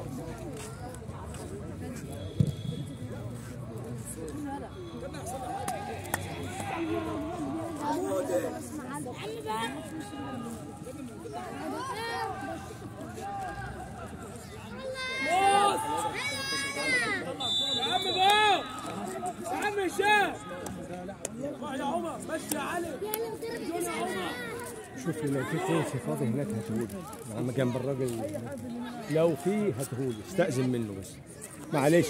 يا عم باص يا عم هشام روح يا عمر مشي يا علي دول يا عمر شوف لي لو في كرسي فاضي هناك هاتهولي يا عم جنب الراجل لو في هاتهولي استأذن منه بس معلش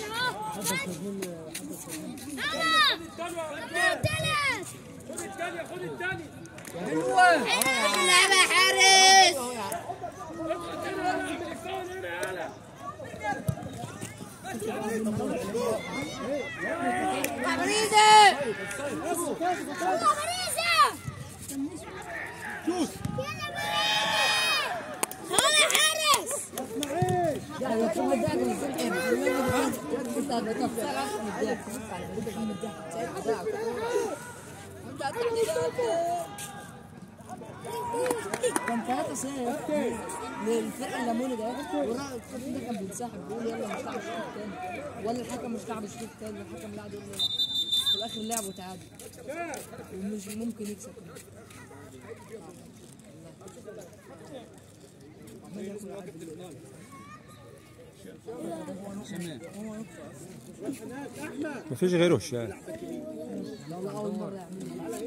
خد الثانية خد الثانية لعبة حارس ادخل هنا يلا اعمل الفاول هنا يلا بريزة يلا بريزة شوف يلا حارس اسمع ايه انا كنت متضايق من الضحك كنت بتفصل من الضحك كنت من الضحك ساعتها ضحك انت هتحكي كان ثلاثة صفر للفرقة الليموني ده والكابتن ده كان بينسحب بيقول يلا مش لعب الشوط الثاني ولا الحكم مش لعب الشوط الثاني الحكم لعب يقول له في الاخر لعب وتعادل ومش ممكن يكسب مفيش غيره الشارع والله اول مرة يعملها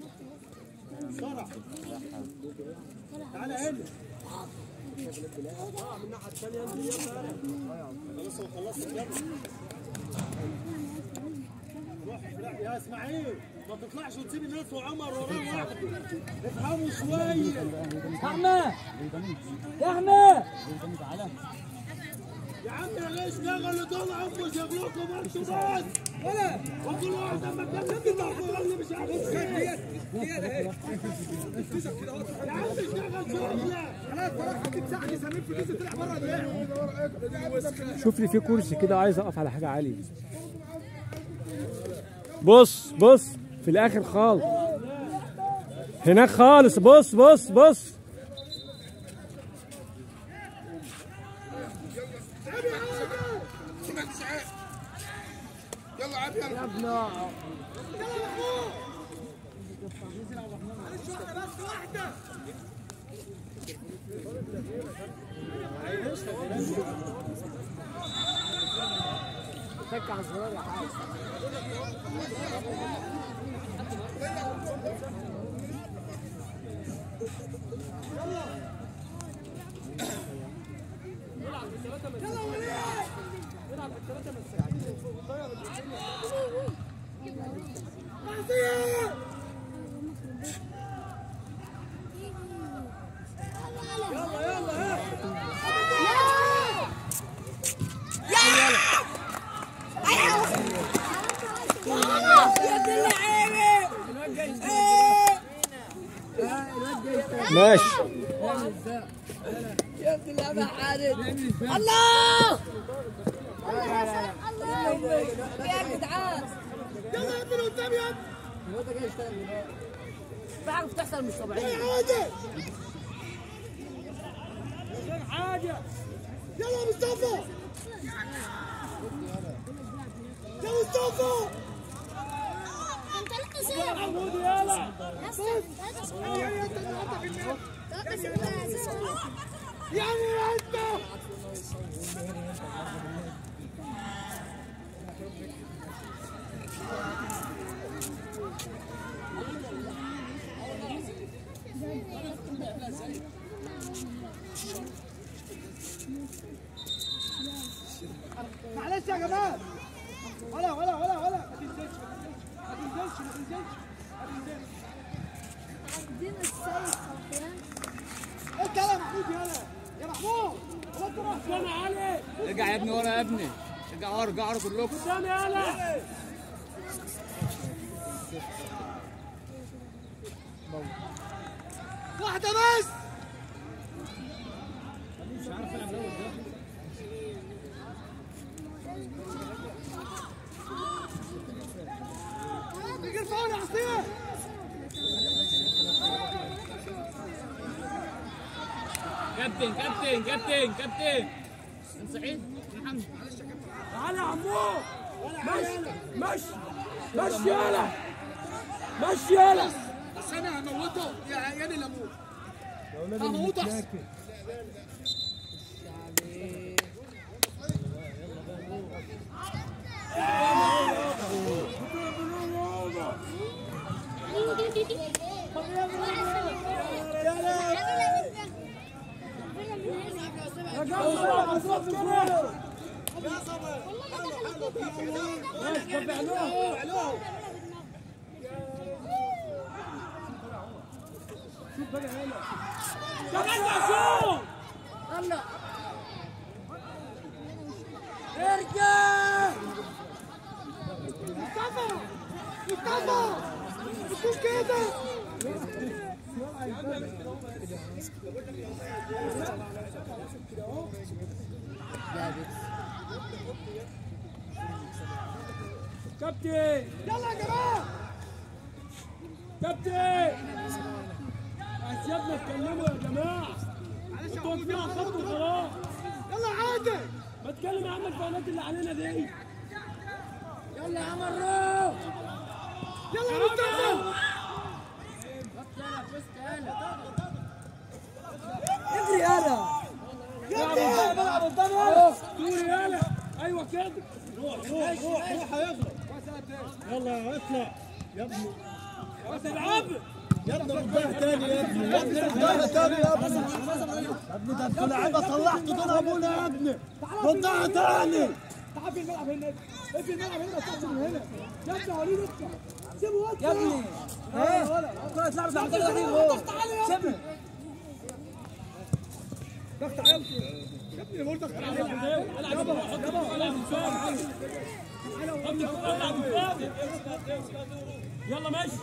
يا اسماعيل ما تطلعش وتسيب الناس وعمر وراه لوحده افهموا شويه احمد يا احمد يا عم ليش اشتغلوا دول عمو شغلكم انتوا بس ولا وكل واحد لما كان يطلع اللي مش عارف يا عم اشتغل شغله خلاص بروح تمسحني سمير في كيس تلعب بره شوف لي في كرسي كده عايز اقف على حاجه عاليه بص بص في الاخر خالص هناك خالص بص بص بص يلا عب يلا ماشي يا ابن اللعبة حارب الله يا جدعان يلا يا ابني قدام يا ابني الواد ده جاي يشتغل دلوقتي في حاجه بتحصل مش طبيعيه حاجه حاجه يلا يا مصطفى يا مصطفى محمود يلا يا عم انت معلش يا جماعه ولا ولا ولا ولا ما تنزلش ما تنزلش ما تنزلش ما تنزلش انت يلا يا محمود يلا يا محمود هو انت رحت فين يا علي ارجع يا ابني ورا يا ابني ارجع ورا ارجعوا ورا كلكم قدام يلا واحدة بس يجي فاول يا عصير كابتن كابتن كابتن كابتن من سعيد محمد تعالى يا عمو مشي مشي مشي يلا مشي يلا بس انا هموته يا عيال الامور هموته احسن كمان معصوم يلا ارجع مصطفى مصطفى بتقول كده كابتن يلا يا جماعه كابتن اسيادنا اتكلموا يا جماعه انتوا واقفين على الخط وخلاص يلا عادل ما تكلم يا عم الفانات اللي علينا دي يلا يا عم الروح يلا يا مصطفى اجري يلا العب قدام طولي يلا ايوه كده روح روح روح روح هيغلط يلا اطلع يا ابني العب يا ابني ردها تاني يا ابني يا ابني ردها تاني يا ابني يا ابني ده انتوا لعيبه طلعتوا دول ابونا يا ابني ردها تاني تعال في الملعب هنا في الملعب هنا تحت من هنا يا ابني وليد اطلع سيبه واطلع يا ابني ايه الكره اتلعبت على الطريقه دي جول سيبني ضغط عالي يا ابني بقول ضغط عالي يابا يابا العب الفاضي العب الفاضي يلا ماشي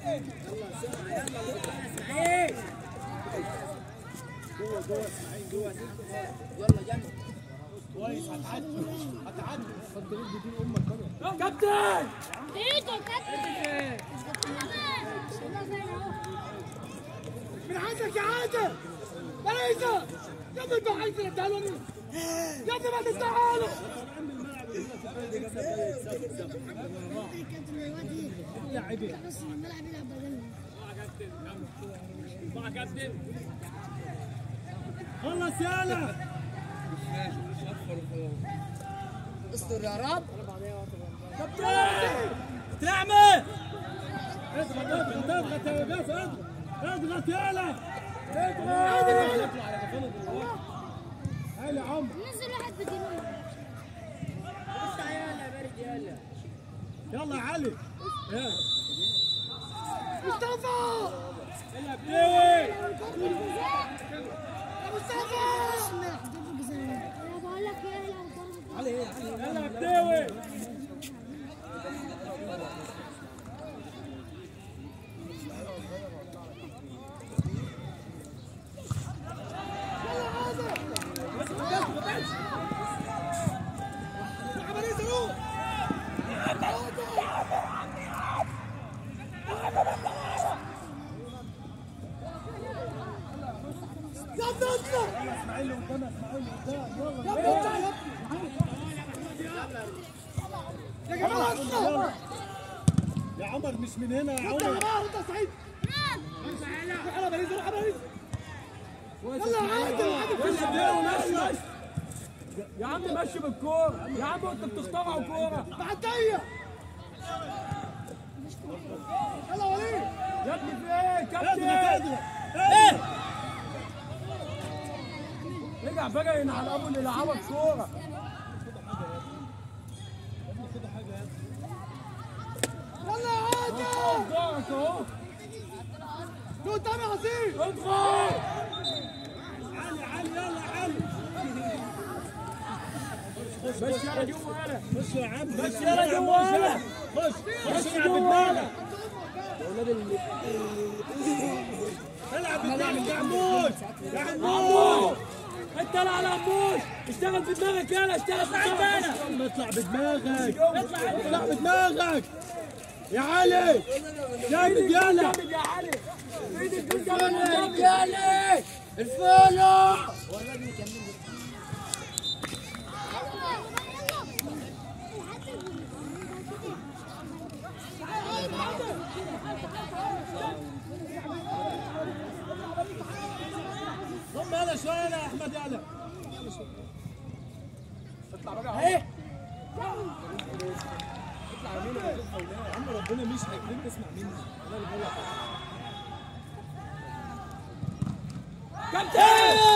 كابتن ايده كابتن من عندك يا عادل بلايزة يا ابني انت عايز تديها له يا ابني ما تديها له بس الملعب يلعب بدلنا مع كابتن خلص يلا استر يا رب تعمل اضغط اضغط اضغط يا بس اضغط اضغط يلا هلا عمر نزل واحد في الجنوب يلا يا علي يلا مصطفى العب ليه انا بقول لك ايه لو ضربت العب داوي يا عمر مش من هنا يا عمر يا عم مشي بالكورة يا عم انت بتخترعوا كورة بعدية يلا وليد يا ابني في ايه كابتن ايه رجع بقى على ابو اللي لعبك كورة يلا يا عادل دورك اهو شو قدامي عظيم ادخل علي علي يلا علي بس يلا جوا يلا بس يا عم بس يلا جوا يلا خش خش جوا يلا العب بدماغك يا عموش يا عموش انت لا على عموش اشتغل بدماغك يلا اشتغل بدماغك اطلع بدماغك اطلع بدماغك يا علي جامد يلا يا علي ايدك جامد يا علي الفولو ضم يلا شويه يلا يا احمد يلا ايه يا عم ربنا مش هيكرمك اسمع مني انا اللي بقول لك كابتن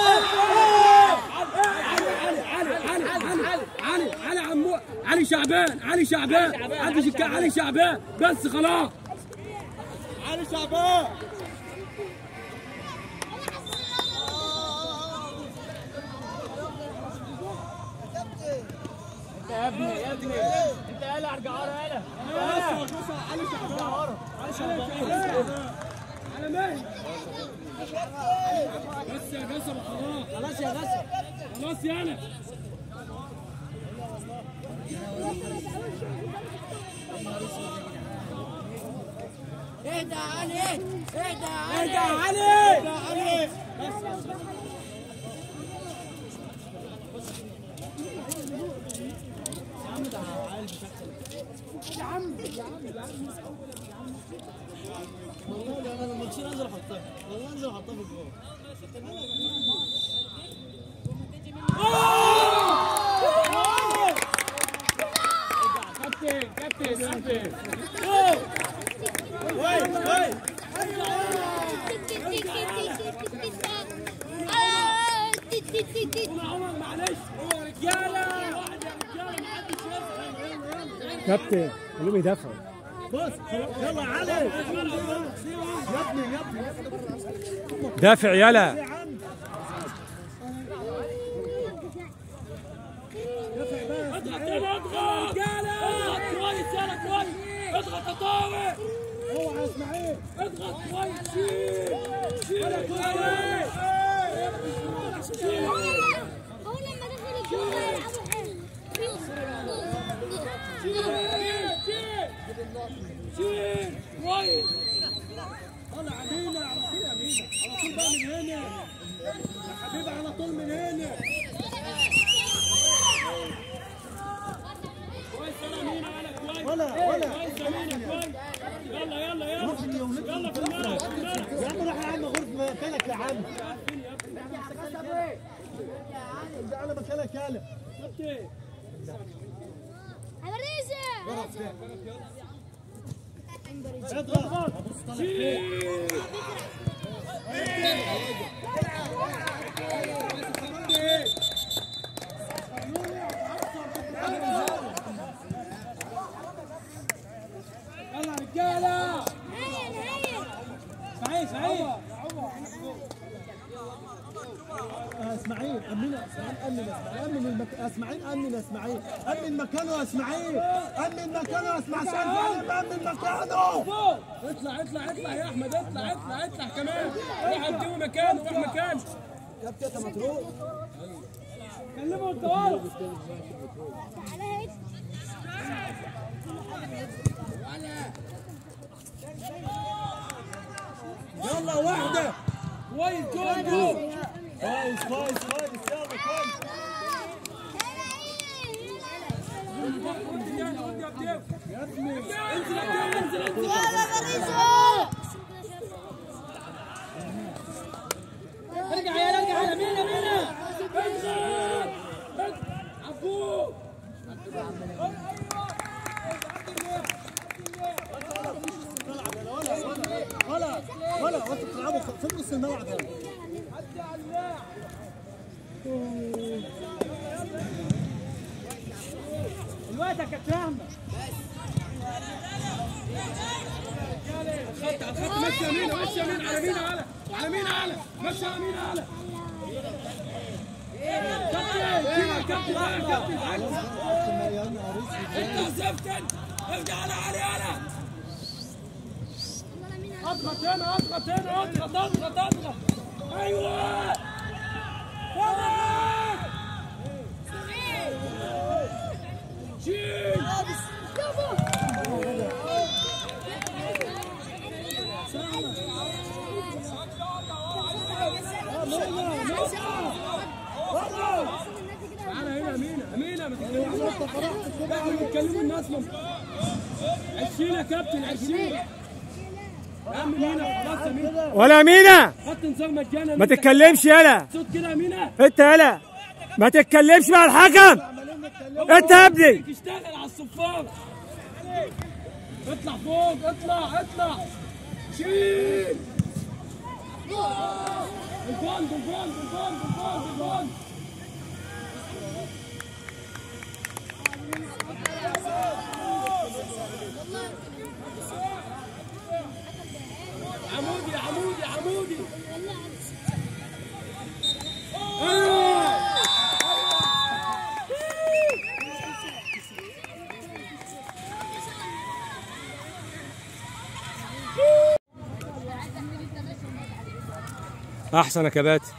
علي علي علي علي علي علي علي عمو علي شعبان علي شعبان علي شكا علي شعبان بس خلاص علي شعبان يا ابني يا ابني انت يلا ارجع ورا يلا علي شعبان علي شعبان على مين بس يا جسر خلاص خلاص يا غسل خلاص يلا اهدى يا علي اهدى يا علي اهدى يا علي اهدى يا علي والله انا لما تصير انزل احطها والله انزل احطها في الجول كابتن كابتن كابتن عمر معلش هو رجاله واحد يا رجاله محدش يزعل كابتن خليهم يدافعوا بص يلا يا علي يا ابني يا ابني دافع يلا يا عم اضغط يلا اضغط رجاله اضغط كويس يلا كويس اضغط يا طارق اوعى اسماعيل اضغط كويس شيل شيل كويس شيل هو لما دخل الجول يلعبوا حلو شيل كويس طلع مينا على طول يا مينا على طول بقى من هنا يا حبيبي على طول من هنا كويس يلا مين على كويس ولا ولا كويس يا مين كويس يلا يلا يلا روح يا ولد يلا في الملعب في الملعب يا عم روح يا عم غرف مكانك يا عم ده على مكانك يالا كابتن اضغط يلا رجاله سعيد سعيد آه، اسماعيل امن اسماعيل امن اسماعيل امن المك... اسماعيل امن اسماعيل امن مكانه يا اسماعيل امن مكانه يا اسماعيل عشان امن مكانه فوق اطلع اطلع اطلع يا احمد اطلع اطلع اطلع كمان روح اديه مكانه روح مكانه يا بتاتا ما تروح كلمه انت ورا يلا واحده كويس جول جول كويس كويس كويس يلا كويس يا ابني انزل يا انزل انزل ارجع يا ارجع يا مين يا مين انزل عفو ولا ولا وانتوا بتلعبوا في في نص الملعب يلا الوقت يا كابتن احمد خط على الخط مشي يمين مشي يمين على مين على على مين على مشي على مين على كابتن كابتن كابتن كابتن يا نهار اسود انت زفت انت ارجع على علي على اضغط هنا اضغط هنا اضغط اضغط اضغط ايوه فوق! شيل تعالى هنا امينه امينه ما تتكلمش لا احنا بنتكلموا الناس من 20 يا كابتن 20 يا عم مينا خلاص يا مينا ولا مينا حط نظام مجانا ما تتكلمش يلا صوت كده يا مينا انت يلا ما تتكلمش مع الحكم انت يا ابني اشتغل على الصفار اطلع فوق اطلع اطلع شيل الجون الجون الجون الجون الجون عمودي عمودي عمودي احسن يا كباتن